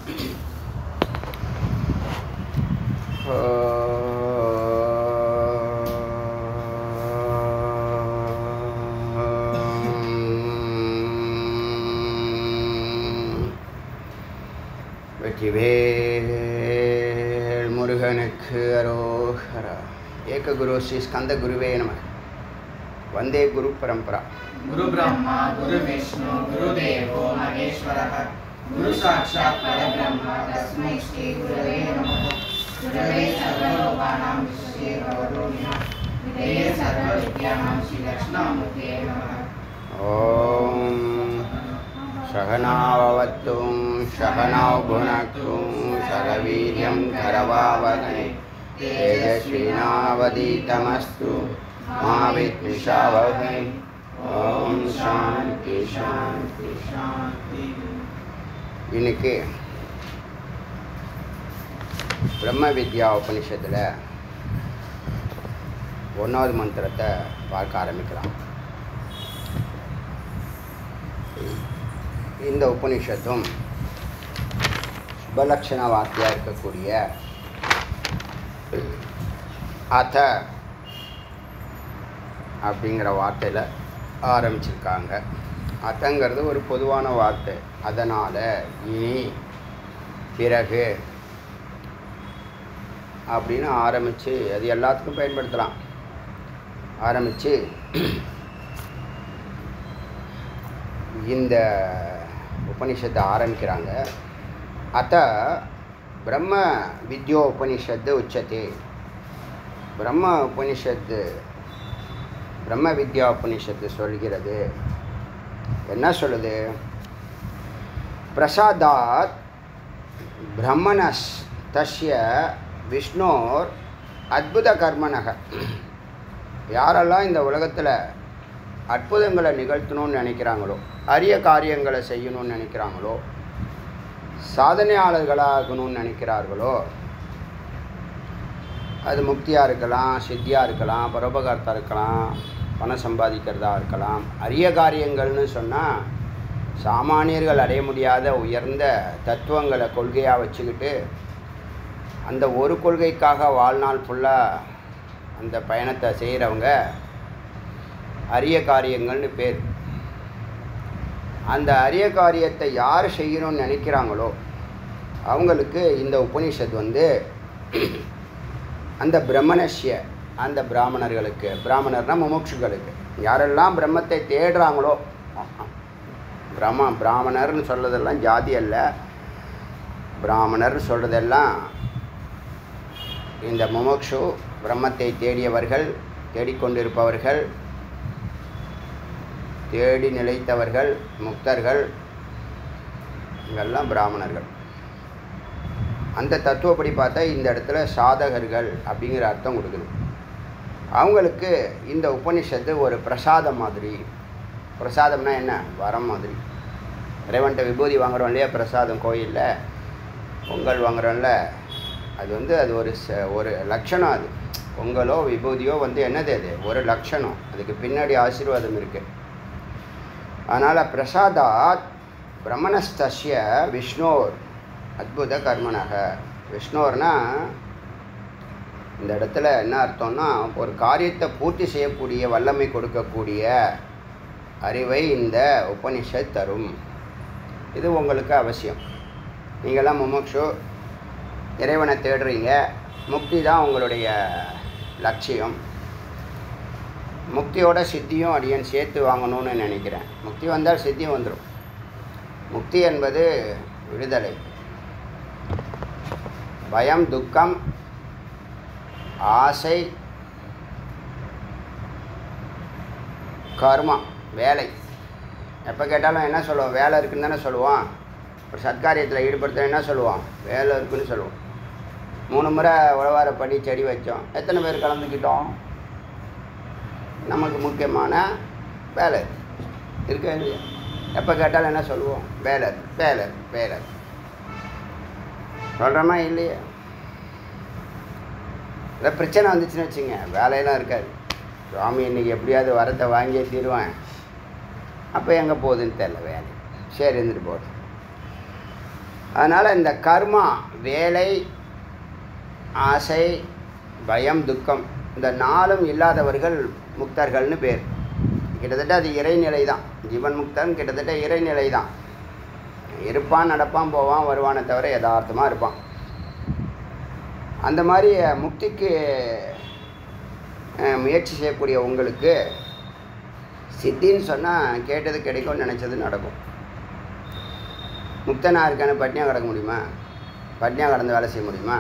வெற்றிவேல் முருகனுக்கு அரோஹரா ஏக குரு ஸ்ரீ ஸ்கந்த குருவே நம வந்தே குரு பரம்பரா गुरु ब्रह्मा गुरु विष्णु गुरुदेवो महेश्वरः गुरु साक्षात् परब्रह्म तस्मै श्री गुरवे नमः गुरवे सर्वलोकानां विश्वे भवरोगिणः विधेये सर्वविद्यानां श्री दक्षिणामूर्तये नमः ॐ सहनाववतु सहनौ भुनक्तु सहवीर्यं करवावहै तेजस्विनावदीतमस्तु मा विद्विषावहै ॐ शान्ति शान्ति शान्ति இன்னைக்கு பிரம்ம வித்யா உபனிஷத்தில் ஒன்றாவது மந்திரத்தை பார்க்க ஆரம்பிக்கலாம் இந்த உபனிஷத்தும் சுபலட்சண வார்த்தையாக இருக்கக்கூடிய அத அப்படிங்கிற வார்த்தையில் ஆரம்பிச்சிருக்காங்க அதங்கிறது ஒரு பொதுவான வார்த்தை அதனால் இனி பிறகு அப்படின்னு ஆரம்பித்து அது எல்லாத்துக்கும் பயன்படுத்தலாம் ஆரம்பித்து இந்த உபனிஷத்தை ஆரம்பிக்கிறாங்க அத்த பிரம்ம வித்யோ உபனிஷத்து உச்சத்தே பிரம்ம உபனிஷத்து பிரம்ம வித்யா உபனிஷத்து சொல்கிறது என்ன சொல்லுது பிரசாதாத் பிரம்மணஸ் தஸ்ய விஷ்ணோர் அத்புத கர்மனக யாரெல்லாம் இந்த உலகத்தில் அற்புதங்களை நிகழ்த்தணும்னு நினைக்கிறாங்களோ அரிய காரியங்களை செய்யணும்னு நினைக்கிறாங்களோ சாதனையாளர்களாகணும்னு நினைக்கிறார்களோ அது முக்தியாக இருக்கலாம் சித்தியாக இருக்கலாம் பரோபகாரத்தாக இருக்கலாம் பணம் சம்பாதிக்கிறதா இருக்கலாம் அரிய காரியங்கள்னு சொன்னால் சாமானியர்கள் அடைய முடியாத உயர்ந்த தத்துவங்களை கொள்கையாக வச்சுக்கிட்டு அந்த ஒரு கொள்கைக்காக வாழ்நாள் ஃபுல்லாக அந்த பயணத்தை செய்கிறவங்க அரிய காரியங்கள்னு பேர் அந்த அரிய காரியத்தை யார் செய்யணும்னு நினைக்கிறாங்களோ அவங்களுக்கு இந்த உபனிஷத் வந்து அந்த பிரம்மணஷ்ய அந்த பிராமணர்களுக்கு பிராமணர்னா முமுட்சுகளுக்கு யாரெல்லாம் பிரம்மத்தை தேடுறாங்களோ பிரம்ம பிராமணர்னு சொல்கிறதெல்லாம் ஜாதி அல்ல பிராமணர்னு சொல்கிறதெல்லாம் இந்த முமுக்ஷு பிரம்மத்தை தேடியவர்கள் தேடிக்கொண்டிருப்பவர்கள் தேடி நிலைத்தவர்கள் முக்தர்கள் இவெல்லாம் பிராமணர்கள் அந்த தத்துவப்படி பார்த்தா இந்த இடத்துல சாதகர்கள் அப்படிங்கிற அர்த்தம் கொடுக்குது அவங்களுக்கு இந்த உபனிஷத்து ஒரு பிரசாதம் மாதிரி பிரசாதம்னா என்ன வரம் மாதிரி இறைவன்ட்ட விபூதி வாங்குறோம் இல்லையா பிரசாதம் கோயிலில் பொங்கல் வாங்குறோம்ல அது வந்து அது ஒரு ச ஒரு லட்சணம் அது பொங்கலோ விபூதியோ வந்து என்னது அது ஒரு லட்சணம் அதுக்கு பின்னாடி ஆசீர்வாதம் இருக்குது அதனால் பிரசாதாத் பிரம்மணஸ்தஸ்ய விஷ்ணோர் அத்புத கர்மனக விஷ்ணோர்னா இந்த இடத்துல என்ன அர்த்தம்னா ஒரு காரியத்தை பூர்த்தி செய்யக்கூடிய வல்லமை கொடுக்கக்கூடிய அறிவை இந்த உபனிஷத் தரும் இது உங்களுக்கு அவசியம் நீங்களாம் முமுக்ஷு இறைவனை தேடுறீங்க முக்தி தான் உங்களுடைய லட்சியம் முக்தியோட சித்தியும் அடியன் சேர்த்து வாங்கணும்னு நினைக்கிறேன் முக்தி வந்தால் சித்தி வந்துடும் முக்தி என்பது விடுதலை பயம் துக்கம் ஆசை கர்மா வேலை எப்போ கேட்டாலும் என்ன சொல்லுவோம் வேலை இருக்குன்னு தானே சொல்லுவான் ஒரு சத்காரியத்தில் ஈடுபடுத்த என்ன சொல்லுவான் வேலை இருக்குன்னு சொல்லுவோம் மூணு முறை உழவார படி செடி வச்சோம் எத்தனை பேர் கலந்துக்கிட்டோம் நமக்கு முக்கியமான வேலை இருக்கா இல்லையா எப்போ கேட்டாலும் என்ன சொல்லுவோம் வேலை வேலை வேலை சொல்கிறோமா இல்லையா இல்லை பிரச்சனை வந்துச்சுன்னு வச்சுங்க வேலையெல்லாம் இருக்காது சுவாமி இன்றைக்கி எப்படியாவது வரத்தை வாங்கியே தீருவேன் அப்போ எங்கே போகுதுன்னு தெரில வேலை சரி இருந்துட்டு போகுது அதனால் இந்த கர்மா வேலை ஆசை பயம் துக்கம் இந்த நாளும் இல்லாதவர்கள் முக்தர்கள்னு பேர் கிட்டத்தட்ட அது இறைநிலை தான் ஜீவன் முக்தன் கிட்டத்தட்ட இறைநிலை தான் இருப்பான் நடப்பான் போவான் வருவானே தவிர யதார்த்தமாக இருப்பான் அந்த மாதிரி முக்திக்கு அஹ், முயற்சி செய்யக்கூடிய உங்களுக்கு சித்தின்னு சொன்னால் கேட்டது கிடைக்கும் நினச்சது நடக்கும் முக்தனாக இருக்கான்னு பட்னியாக கிடக்க முடியுமா பட்னியாக கடந்து வேலை செய்ய முடியுமா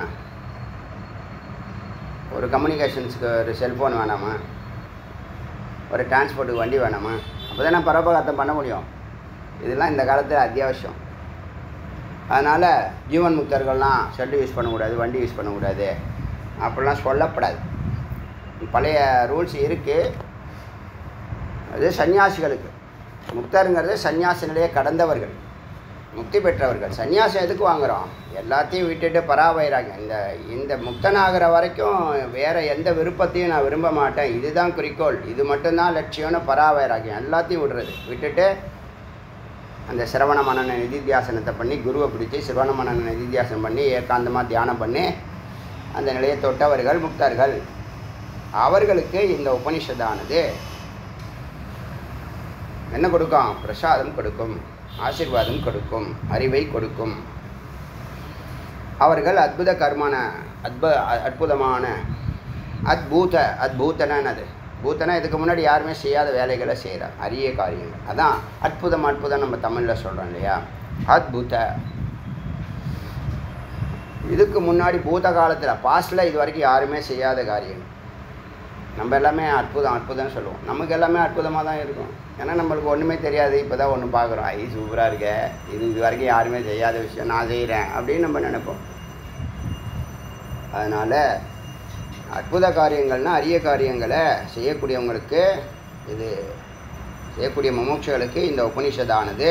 ஒரு கம்யூனிகேஷன்ஸுக்கு ஒரு செல்ஃபோன் வேணாமா ஒரு டிரான்ஸ்போர்ட்டுக்கு வண்டி வேணாமா அப்போ தானே பரோபகாரத்தம் பண்ண முடியும் இதெல்லாம் இந்த காலத்தில் அத்தியாவசியம் அதனால் ஜீவன் முக்தர்கள்லாம் ஷெட்டு யூஸ் பண்ணக்கூடாது வண்டி யூஸ் பண்ணக்கூடாது அப்படிலாம் சொல்லப்படாது பழைய ரூல்ஸ் இருக்குது அது சன்னியாசிகளுக்கு முக்தருங்கிறது சன்னியாசி நிலையை கடந்தவர்கள் முக்தி பெற்றவர்கள் சன்னியாசம் எதுக்கு வாங்குகிறோம் எல்லாத்தையும் விட்டுட்டு பராபயிறாங்க இந்த இந்த முக்தனாகிற வரைக்கும் வேறு எந்த விருப்பத்தையும் நான் விரும்ப மாட்டேன் இதுதான் குறிக்கோள் இது மட்டும்தான் லட்சியம்னு பராபயிராகியம் எல்லாத்தையும் விடுறது விட்டுட்டு அந்த சிரவண மனன நிதித்தியாசனத்தை பண்ணி குருவை பிடிச்சி சிரவண மனன நிதித்தியாசனம் பண்ணி ஏகாந்தமாக தியானம் பண்ணி அந்த நிலையை தொட்டவர்கள் முக்தர்கள் அவர்களுக்கு இந்த உபனிஷத்தானது என்ன கொடுக்கும் பிரசாதம் கொடுக்கும் ஆசீர்வாதம் கொடுக்கும் அறிவை கொடுக்கும் அவர்கள் அற்புத கர்மான அற்ப அற்புதமான அத்பூத அத்பூதனது பூத்தனா இதுக்கு முன்னாடி யாருமே செய்யாத வேலைகளை செய்கிறார் அரிய காரியங்கள் அதான் அற்புதம் அற்புதம் நம்ம தமிழில் சொல்கிறோம் இல்லையா அத்புத இதுக்கு முன்னாடி பூத காலத்தில் பாஸ்டில் இது வரைக்கும் யாருமே செய்யாத காரியம் நம்ம எல்லாமே அற்புதம் அற்புதம்னு சொல்லுவோம் நமக்கு எல்லாமே அற்புதமாக தான் இருக்கும் ஏன்னா நம்மளுக்கு ஒன்றுமே தெரியாது இப்போ தான் ஒன்று பார்க்குறோம் ஐ சூப்பராக இருக்க இது இது வரைக்கும் யாருமே செய்யாத விஷயம் நான் செய்கிறேன் அப்படின்னு நம்ம நினைப்போம் அதனால் அற்புத காரியங்கள்னால் அரிய காரியங்களை செய்யக்கூடியவங்களுக்கு இது செய்யக்கூடிய முமுட்சுகளுக்கு இந்த உபனிஷதானது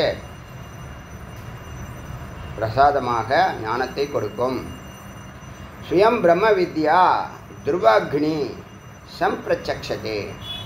பிரசாதமாக ஞானத்தை கொடுக்கும் சுயம் பிரம்ம வித்யா துருவாக்னி சம்பிரச்சக்ஷதே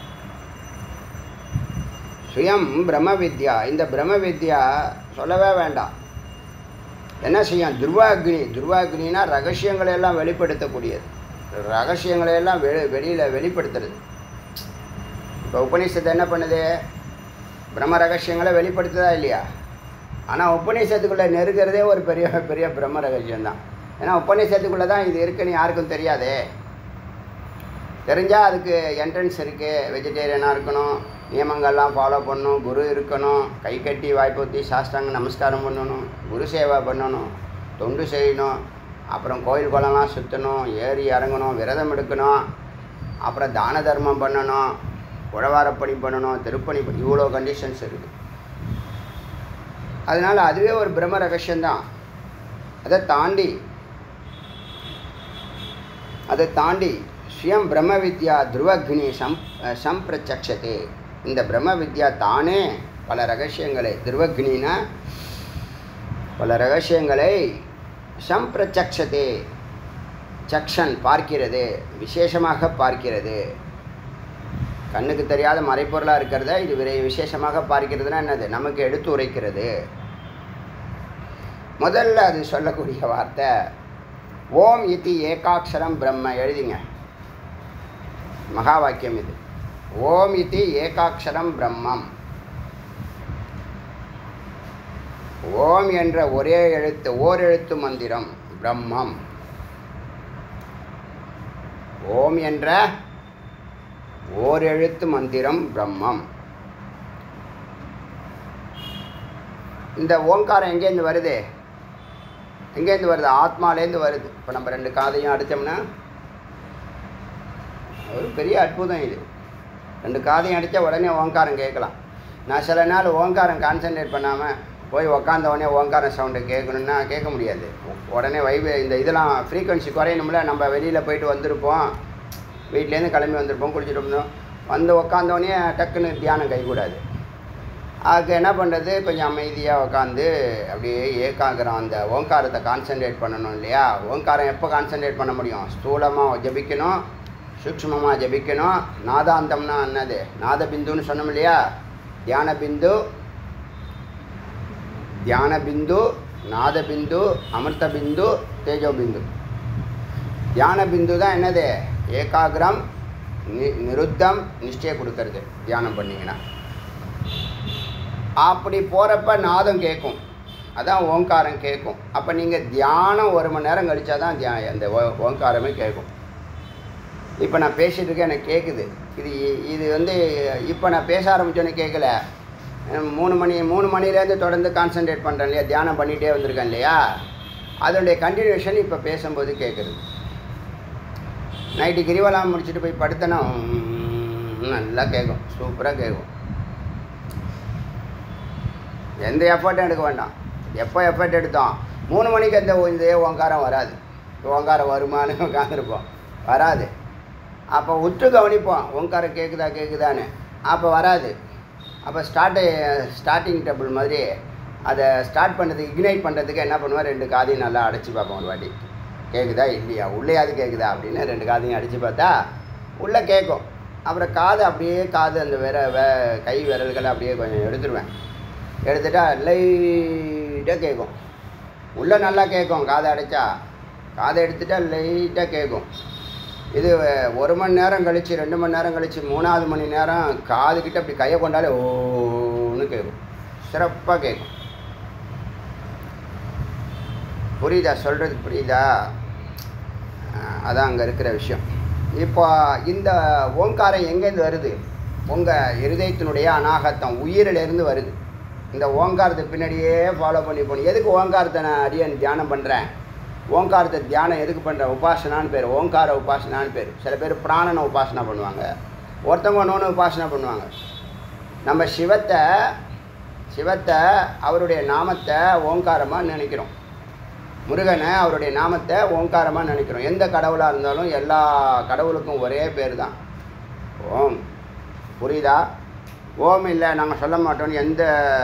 சுயம் பிரம்ம வித்யா இந்த பிரம்ம வித்யா சொல்லவே வேண்டாம் என்ன செய்யும் துர்வாக்னி துர்வாக்னினா ரகசியங்களை எல்லாம் வெளிப்படுத்தக்கூடியது ரகசியங்களை எல்லாம் வெளி வெளியில் வெளிப்படுத்துறது இப்போ உபநிஷத்து என்ன பண்ணுது பிரம்ம ரகசியங்களை வெளிப்படுத்துதா இல்லையா ஆனால் உபநிஷத்துக்குள்ளே நெருக்கிறதே ஒரு பெரிய பெரிய பிரம்ம ரகசியம்தான் ஏன்னா உபநிஷத்துக்குள்ளே தான் இது இருக்குன்னு யாருக்கும் தெரியாதே தெரிஞ்சால் அதுக்கு என்ட்ரன்ஸ் இருக்குது வெஜிடேரியனாக இருக்கணும் நியமங்கள்லாம் ஃபாலோ பண்ணணும் குரு இருக்கணும் கை கட்டி வாய்ப்பூத்தி சாஸ்திராங்க நமஸ்காரம் பண்ணணும் குரு சேவை பண்ணணும் தொண்டு செய்யணும் அப்புறம் கோயில் குளம்லாம் சுற்றணும் ஏறி இறங்கணும் விரதம் எடுக்கணும் அப்புறம் தான தர்மம் பண்ணணும் உழவாரப்பணி பண்ணணும் திருப்பணி பண்ணி இவ்வளோ கண்டிஷன்ஸ் இருக்குது அதனால் அதுவே ஒரு பிரம்ம ரகசியம்தான் அதை தாண்டி அதை தாண்டி ஸ்வயம் பிரம்ம வித்யா துருவக்னி சம் சம்பிரச்சக்ஷதே இந்த பிரம்ம வித்யா தானே பல ரகசியங்களை துருவக்னினா பல ரகசியங்களை சம்பிரச்சக்ஷதே சக்ஷன் பார்க்கிறது விசேஷமாக பார்க்கிறது கண்ணுக்கு தெரியாத மறைப்பொருளாக இருக்கிறத இது விரை விசேஷமாக பார்க்கிறதுனா என்னது நமக்கு எடுத்து உரைக்கிறது முதல்ல அது சொல்லக்கூடிய வார்த்தை ஓம் இதி ஏகாட்சரம் பிரம்ம எழுதிங்க மகா வாக்கியம் இது ஓம் இதி ஏகாட்சரம் பிரம்மம் ஓம் என்ற ஒரே எழுத்து ஓர் எழுத்து மந்திரம் பிரம்மம் ஓம் என்ற ஓர் எழுத்து மந்திரம் பிரம்மம் இந்த ஓங்காரம் எங்கேருந்து வருது எங்கேருந்து வருது ஆத்மாலேருந்து வருது இப்போ நம்ம ரெண்டு காதையும் அடித்தோம்னா ஒரு பெரிய அற்புதம் இது ரெண்டு காதையும் அடித்தா உடனே ஓங்காரம் கேட்கலாம் நான் சில நாள் ஓங்காரம் கான்சன்ட்ரேட் பண்ணாமல் போய் உக்காந்த உடனே ஓங்காரம் சவுண்டு கேட்கணுன்னா கேட்க முடியாது உடனே வைப இந்த இதெல்லாம் ஃப்ரீக்வன்சி குறையணும்ல நம்ம வெளியில் போயிட்டு வந்திருப்போம் வீட்லேருந்து கிளம்பி வந்திருப்போம் குளிச்சுட்டு இருந்தோம் வந்து உக்காந்தோடனே டக்குன்னு தியானம் கைகூடாது அதுக்கு என்ன பண்ணுறது கொஞ்சம் அமைதியாக உட்காந்து அப்படியே ஏகாகிரம் அந்த ஓங்காரத்தை கான்சென்ட்ரேட் பண்ணணும் இல்லையா ஓங்காரம் எப்போ கான்சென்ட்ரேட் பண்ண முடியும் ஸ்தூலமாக ஜபிக்கணும் சூக்ஷ்மமாக ஜபிக்கணும் நாதாந்தம்னா என்னது நாத பிந்துன்னு சொன்னோம் இல்லையா தியான பிந்து தியான பிந்து நாத பிந்து அமிர்த பிந்து தேஜோ பிந்து தியான பிந்து தான் என்னது ஏகாகிரம் நி நிருத்தம் நிச்சயம் கொடுக்கறது தியானம் பண்ணிங்கன்னா அப்படி போகிறப்ப நாதம் கேட்கும் அதான் ஓங்காரம் கேட்கும் அப்போ நீங்கள் தியானம் ஒரு மணி நேரம் கழிச்சா தான் தியா அந்த ஓ- ஓங்காரமே கேட்கும் இப்போ நான் பேசிகிட்டு இருக்கேன் எனக்கு கேட்குது இது இது வந்து இப்போ நான் பேச ஆரம்பித்தோன்னே கேட்கல அஹ் மூணு மணி மூணு மணிலேருந்து தொடர்ந்து கான்சென்ட்ரேட் பண்ணுறேன் இல்லையா தியானம் பண்ணிகிட்டே வந்திருக்கேன் இல்லையா அதனுடைய கண்டினியூஷன் இப்போ பேசும்போது கேட்குறது நைட்டு கிரிவலம் முடிச்சுட்டு போய் படுத்தனா உம், நல்லா கேட்கும் சூப்பராக கேட்கும் எந்த எஃபர்ட்டும் எடுக்க வேண்டாம் எப்போ எஃபர்ட் எடுத்தோம் மூணு மணிக்கு எந்த இதே ஓங்காரம் வராது ஓங்காரம் வருமானு உட்காந்துருப்போம் வராது அப்போ உற்று கவனிப்போம் ஓங்காரம் கேட்குதா கேட்குதான்னு அப்போ வராது அப்போ ஸ்டார்ட்டு ஸ்டார்டிங் டேபிள் மாதிரி அதை ஸ்டார்ட் பண்ணுறதுக்கு இக்னைட் பண்ணுறதுக்கு என்ன பண்ணுவேன் ரெண்டு காதையும் நல்லா அடைச்சி பார்ப்போம் ஒரு வாட்டி கேட்குதா இல்லையா உள்ளேயாவது கேட்குதா அப்படின்னு ரெண்டு காதையும் அடித்து பார்த்தா உள்ளே கேட்கும் அப்புறம் காது அப்படியே காது அந்த விர வே கை விரல்களை அப்படியே கொஞ்சம் எடுத்துருவேன் எடுத்துட்டா லைட்டாக கேட்கும் உள்ளே நல்லா கேட்கும் காதை அடைச்சா காதை எடுத்துட்டா லைட்டாக கேட்கும் இது ஒரு மணி நேரம் கழித்து ரெண்டு மணி நேரம் கழித்து மூணாவது மணி நேரம் காது கிட்ட அப்படி கையை கொண்டாலே ஓன்னு கேட்கும் சிறப்பாக கேட்கும் புரியுதா சொல்கிறது புரியுதா அஹ் அதான் அங்கே இருக்கிற விஷயம் இப்போ இந்த ஓங்காரம் எங்கேருந்து வருது உங்கள் இருதயத்தினுடைய அநாகத்தம் உயிரிலிருந்து வருது இந்த ஓங்காரத்தை பின்னாடியே ஃபாலோ பண்ணி போகணும் எதுக்கு ஓங்காரத்தை நான் அடியன் தியானம் பண்ணுறேன் ஓங்காரத்தை தியானம் எதுக்கு பண்ணுறேன் உபாசனான்னு பேர் ஓங்கார உபாசனான்னு பேர் சில பேர் பிராணனை உபாசனா பண்ணுவாங்க ஒருத்தவங்க ஒன்று உபாசனா பண்ணுவாங்க நம்ம சிவத்தை சிவத்தை அவருடைய நாமத்தை ஓங்காரமாக நினைக்கிறோம் முருகனை அவருடைய நாமத்தை ஓங்காரமாக நினைக்கிறோம் எந்த கடவுளாக இருந்தாலும் எல்லா கடவுளுக்கும் ஒரே பேர் தான் ஓம் புரியுதா ஓம் இல்லை நாங்கள் சொல்ல மாட்டோம்னு எந்த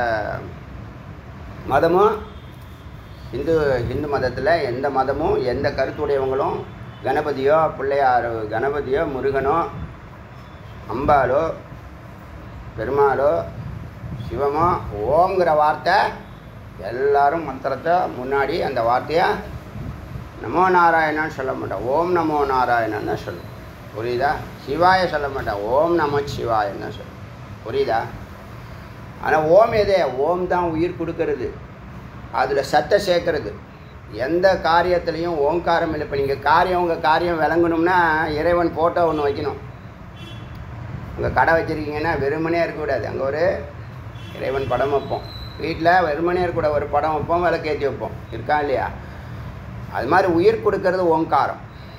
மதமும் இந்து இந்து மதத்தில் எந்த மதமும் எந்த கருத்துடையவங்களும் கணபதியோ பிள்ளையாரோ கணபதியோ முருகனோ அம்பாலோ பெருமாளோ சிவமோ ஓங்கிற வார்த்தை எல்லாரும் மந்திரத்தை முன்னாடி அந்த வார்த்தையை நமோ நாராயணன்னு சொல்ல மாட்டோம் ஓம் நமோ நாராயணன்னு தான் சொல்லும் புரியுதா சிவாய சொல்ல மாட்டேன் ஓம் நம சிவாயன்னு தான் சொல்லும் புரியுதா ஆனால் ஓம் எதே ஓம் தான் உயிர் கொடுக்கறது அதில் சத்தை சேர்க்கறது எந்த காரியத்துலேயும் ஓங்காரம் இல்லை இப்போ நீங்கள் காரியம் உங்கள் காரியம் விளங்கணும்னா இறைவன் ஃபோட்டோ ஒன்று வைக்கணும் உங்கள் கடை வச்சுருக்கீங்கன்னா வெறுமனே இருக்கக்கூடாது அங்கே ஒரு இறைவன் படம் வைப்போம் வீட்டில் வெறுமனே இருக்கக்கூடாது ஒரு படம் வைப்போம் விளக்கேற்றி வைப்போம் இருக்கா இல்லையா அது மாதிரி உயிர் கொடுக்கறது ஓங்காரம்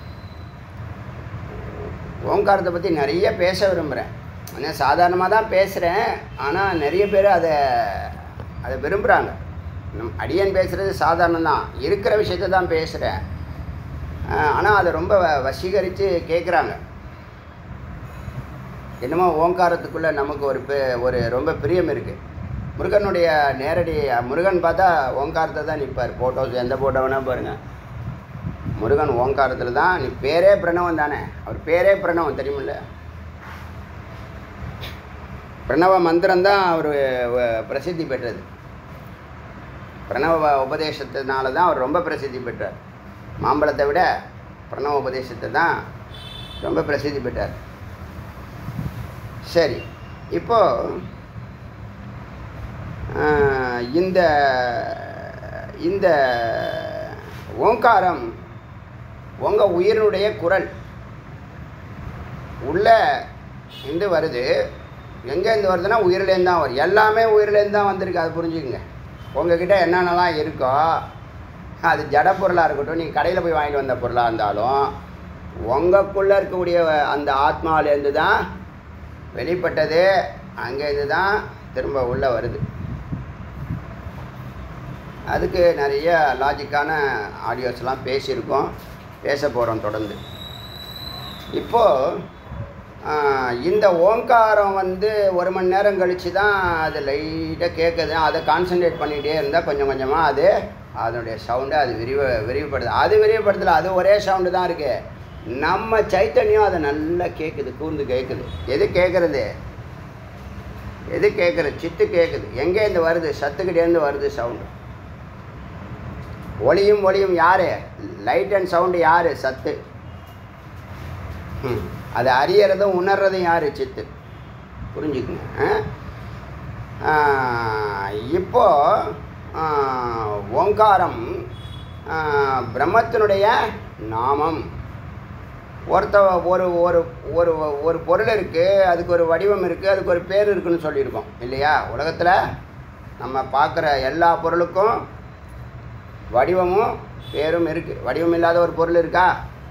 ஓங்காரத்தை பற்றி நிறைய பேச விரும்புகிறேன் ஆனால் சாதாரணமாக தான் பேசுகிறேன் ஆனால் நிறைய பேர் அதை அதை விரும்புகிறாங்க நம் அடியன் பேசுகிறது சாதாரணம் தான் இருக்கிற விஷயத்தை தான் பேசுகிறேன் ஆனால் அதை ரொம்ப வ- வசீகரித்து கேட்குறாங்க என்னமோ ஓங்காரத்துக்குள்ளே நமக்கு ஒரு பெ ஒரு ரொம்ப பிரியம் இருக்குது முருகனுடைய நேரடி முருகன் பார்த்தா ஓங்காரத்தை தான் நிற்பார் ஃபோட்டோஸ் எந்த ஃபோட்டோ வேணால் பாருங்கள் முருகன் ஓங்காரத்தில் தான் நீ பேரே பிரணவம் தானே அவர் பேரே பிரணவம் தெரியுமில்ல பிரணவ மந்திரம் தான் அவர் பிரசித்தி பெற்றது பிரணவ உபதேசத்தினால தான் அவர் ரொம்ப பிரசித்தி பெற்றார் மாம்பழத்தை விட பிரணவ உபதேசத்தை தான் ரொம்ப பிரசித்தி பெற்றார் சரி இப்போ ஆஹ், இந்த இந்த ஓங்காரம் உங்கள் உயிரினுடைய குரல் உள்ள இருந்து வருது எங்கேருந்து வருதுன்னா உயிரிலேருந்து தான் வரும் எல்லாமே உயிரிலேருந்து தான் வந்திருக்கு அது புரிஞ்சுக்குங்க உங்ககிட்ட என்னென்னலாம் இருக்கோ அது ஜட பொருளாக இருக்கட்டும் நீங்கள் கடையில் போய் வாங்கிட்டு வந்த பொருளாக இருந்தாலும் உங்களுக்குள்ளே இருக்கக்கூடிய அந்த ஆத்மாவிலேருந்து தான் வெளிப்பட்டது அங்கேருந்து தான் திரும்ப உள்ளே வருது அதுக்கு நிறைய லாஜிக்கான ஆடியோஸ்லாம் பேசியிருக்கோம் பேச போகிறோம் தொடர்ந்து இப்போது இந்த ஓங்காரம் வந்து ஒரு மணி நேரம் கழித்து தான் அது லைட்டாக கேட்குது அதை கான்சென்ட்ரேட் பண்ணிகிட்டே இருந்தால் கொஞ்சம் கொஞ்சமாக அது அதனுடைய சவுண்டை அது விரிவ விரிவுபடுது அது விரிவுபடுத்தல அது ஒரே சவுண்டு தான் இருக்குது நம்ம சைத்தன்யம் அதை நல்லா கேட்குது கூர்ந்து கேட்குது எது கேட்குறது எது கேட்குறது சித்து கேட்குது எங்கேருந்து வருது சத்துக்கிட்டேருந்து வருது சவுண்டு ஒளியும் ஒளியும் யார் லைட் அண்ட் சவுண்டு யார் சத்து ம். அதை அறியறதும் உணர்றதும் யார் சித்து புரிஞ்சுக்குங்க ஆ? ஆ, இப்போ ஆ, ஓங்காரம் ஆ, பிரம்மத்தினுடைய நாமம் ஒருத்த ஒரு ஒரு ஒரு ஒரு பொருள் இருக்குது அதுக்கு ஒரு வடிவம் இருக்குது அதுக்கு ஒரு பேர் இருக்குன்னு சொல்லியிருக்கோம் இல்லையா உலகத்தில் நம்ம பார்க்குற எல்லா பொருளுக்கும் வடிவமும் பேரும் இருக்குது வடிவம் இல்லாத ஒரு பொருள் இருக்கா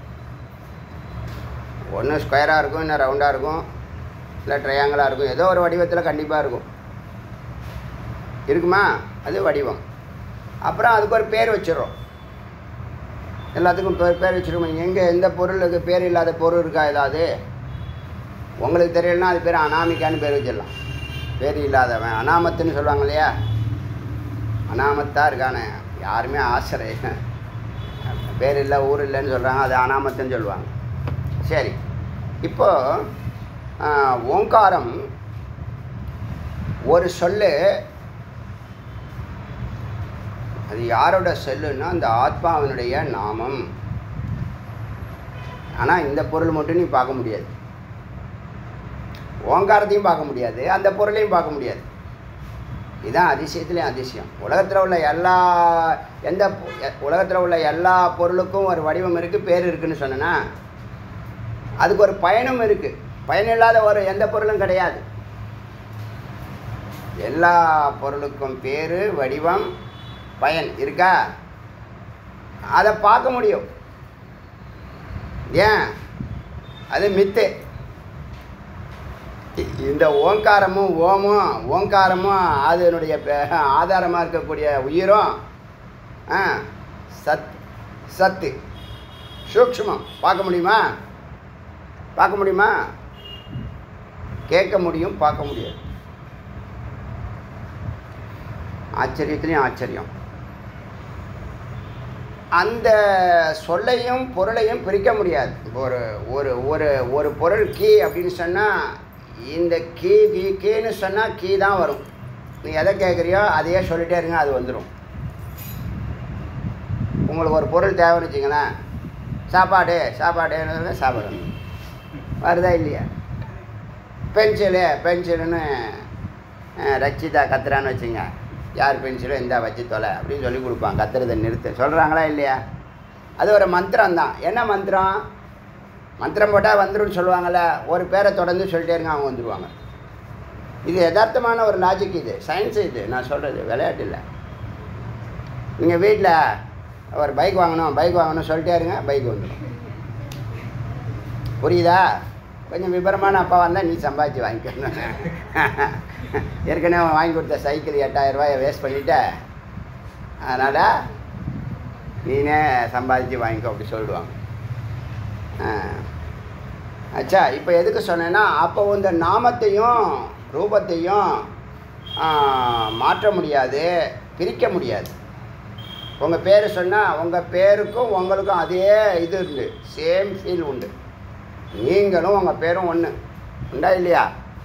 ஒன்று ஸ்கொயராக இருக்கும் இன்னும் ரவுண்டாக இருக்கும் இல்லை ட்ரையாங்கிளாக இருக்கும் ஏதோ ஒரு வடிவத்தில் கண்டிப்பாக இருக்கும் இருக்குமா அது வடிவம் அப்புறம் அதுக்கு ஒரு பேர் வச்சிடுறோம் எல்லாத்துக்கும் பேர் பேர் வச்சுருக்கோம் எங்கே எந்த பொருளுக்கு பேர் இல்லாத பொருள் இருக்கா ஏதாவது உங்களுக்கு தெரியலனா அது பேர் அனாமிக்கான்னு பேர் வச்சிடலாம் பேர் இல்லாதவன் அனாமத்துன்னு சொல்லுவாங்க இல்லையா அனாமத்தாக இருக்கானே யாருமே ஆசிரிய பேர் இல்லை ஊர் இல்லைன்னு சொல்கிறாங்க அது அனாமத்துன்னு சொல்லுவாங்க சரி இப்போ ஆ, ஓங்காரம் ஒரு சொல்லு அது யாரோட சொல்லுன்னா அந்த ஆத்மாவினுடைய நாமம் ஆனால் இந்த பொருள் மட்டும் நீ பார்க்க முடியாது ஓங்காரத்தையும் பார்க்க முடியாது அந்த பொருளையும் பார்க்க முடியாது இதுதான் அதிசயத்துலேயும் அதிசயம் உலகத்தில் உள்ள எல்லா எந்த உலகத்தில் உள்ள எல்லா பொருளுக்கும் ஒரு வடிவம் இருக்குது பேர் இருக்குன்னு சொன்னேன்னா அதுக்கு ஒரு பயனும் இருக்குது பயன் இல்லாத ஒரு எந்த பொருளும் கிடையாது எல்லா பொருளுக்கும் பேர் வடிவம் பயன் இருக்கா அதை பார்க்க முடியும் ஏன் அது மித்து இந்த ஓங்காரமும் ஓமும் ஓங்காரமும் அதனுடைய ஆதாரமாக இருக்கக்கூடிய உயிரும் ஆ சத் சத்து சூக்ஷ்மம் பார்க்க முடியுமா பார்க்க முடியுமா கேட்க முடியும் பார்க்க முடியாது ஆச்சரியத்துலேயும் ஆச்சரியம் அந்த சொல்லையும் பொருளையும் பிரிக்க முடியாது இப்போ ஒரு ஒரு ஒரு ஒரு பொருள் கீ அப்படின்னு சொன்னால் இந்த கீ கீ கீன்னு சொன்னால் கீ தான் வரும் நீ எதை கேட்குறியோ அதையே சொல்லிட்டே இருங்க அது வந்துடும் உங்களுக்கு ஒரு பொருள் தேவைன்னு வச்சுங்களேன் சாப்பாடு சாப்பாடு சாப்பாடு வருதா இல்லையா பென்சிலு பென்சிலுன்னு அஹ், ரச்சிதா கத்துறான்னு வச்சுங்க யார் பென்சிலும் இந்தா வச்சு தொலை அப்படின்னு சொல்லி கொடுப்பாங்க கத்துறதை நிறுத்து சொல்கிறாங்களா இல்லையா அது ஒரு மந்திரம் தான் என்ன மந்திரம் மந்திரம் போட்டால் வந்துரும்னு சொல்லுவாங்கள்ல ஒரு பேரை தொடர்ந்து சொல்லிட்டே இருங்க அவங்க வந்துடுவாங்க இது யதார்த்தமான ஒரு லாஜிக் இது சயின்ஸ் இது நான் சொல்கிறது விளையாட்டு இல்லை நீங்கள் வீட்டில் ஒரு பைக் வாங்கணும் பைக் வாங்கணும் சொல்லிட்டே இருங்க பைக் வந்துடும் புரியுதா கொஞ்சம் விபரமான அப்பா வந்தால் நீ சம்பாதிச்சு வாங்கிக்கணும் ஏற்கனவே அவன் வாங்கி கொடுத்த சைக்கிள் எட்டாயிரம் ரூபாயை வேஸ்ட் பண்ணிட்ட அதனால் நீனே சம்பாதிச்சு வாங்கிக்கோ அப்படி சொல்லிடுவாங்க ஆ. அச்சா இப்போ எதுக்கு சொன்னேன்னா அப்போ இந்த நாமத்தையும் ரூபத்தையும் ஆ, மாற்ற முடியாது பிரிக்க முடியாது உங்கள் பேர் சொன்னால் உங்கள் பேருக்கும் உங்களுக்கும் அதே இது உண்டு சேம் ஃபீல் உண்டு நீங்களும் உங்கள் பேரும் ஒன்று உண்டா இல்லையா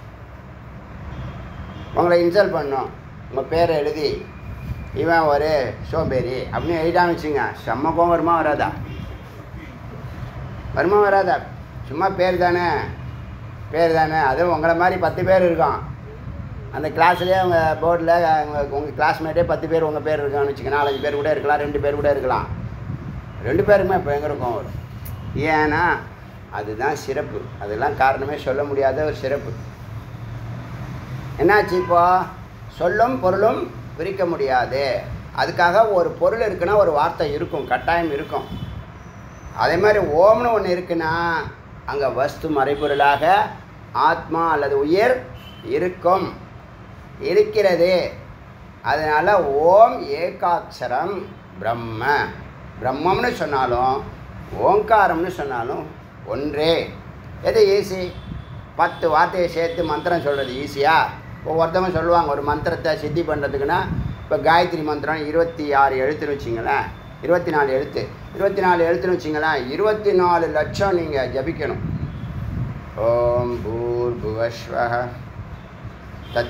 உங்களை இன்சல்ட் பண்ணோம் உங்கள் பேரை எழுதி இவன் ஒரு சோம்பேறி அப்படின்னு எழுதாம வச்சுங்க செம்ம கோவம் வருமா வராதா வருமா வராதா சும்மா பேர் தானே பேர் தானே அதுவும் உங்களை மாதிரி பத்து பேர் இருக்கான் அந்த கிளாஸ்லேயே அவங்க போர்டில் உங்கள் கிளாஸ்மேட்டே பத்து பேர் உங்கள் பேர் இருக்கான்னு வச்சுக்க நாலஞ்சு பேர் கூட இருக்கலாம் ரெண்டு பேர் கூட இருக்கலாம் ரெண்டு பேருக்குமே பயங்கர கோவம் வரும் ஏன்னா அதுதான் சிறப்பு அதெல்லாம் காரணமே சொல்ல முடியாத ஒரு சிறப்பு என்னாச்சு இப்போ சொல்லும் பொருளும் பிரிக்க முடியாது அதுக்காக ஒரு பொருள் இருக்குன்னா ஒரு வார்த்தை இருக்கும் கட்டாயம் இருக்கும் அதே மாதிரி ஓம்னு ஒன்று இருக்குன்னா அங்கே வஸ்து மறைபொருளாக ஆத்மா அல்லது உயிர் இருக்கும் இருக்கிறது அதனால் ஓம் ஏகாட்சரம் பிரம்ம பிரம்மம்னு சொன்னாலும் ஓங்காரம்னு சொன்னாலும் ஒன்றே எது ஈஸி பத்து வார்த்தையை சேர்த்து மந்திரம் சொல்கிறது ஈஸியா இப்போ ஒருத்தவங்க சொல்லுவாங்க ஒரு மந்திரத்தை சித்தி பண்ணுறதுக்குன்னா இப்போ காயத்ரி மந்திரம் இருபத்தி ஆறு எழுத்துன்னு வச்சிங்களேன் இருபத்தி நாலு எழுத்து இருபத்தி நாலு எழுத்துன்னு வச்சிங்களேன் இருபத்தி நாலு லட்சம் நீங்கள் ஜபிக்கணும் ஓம் பூர் புவஸ்வஹ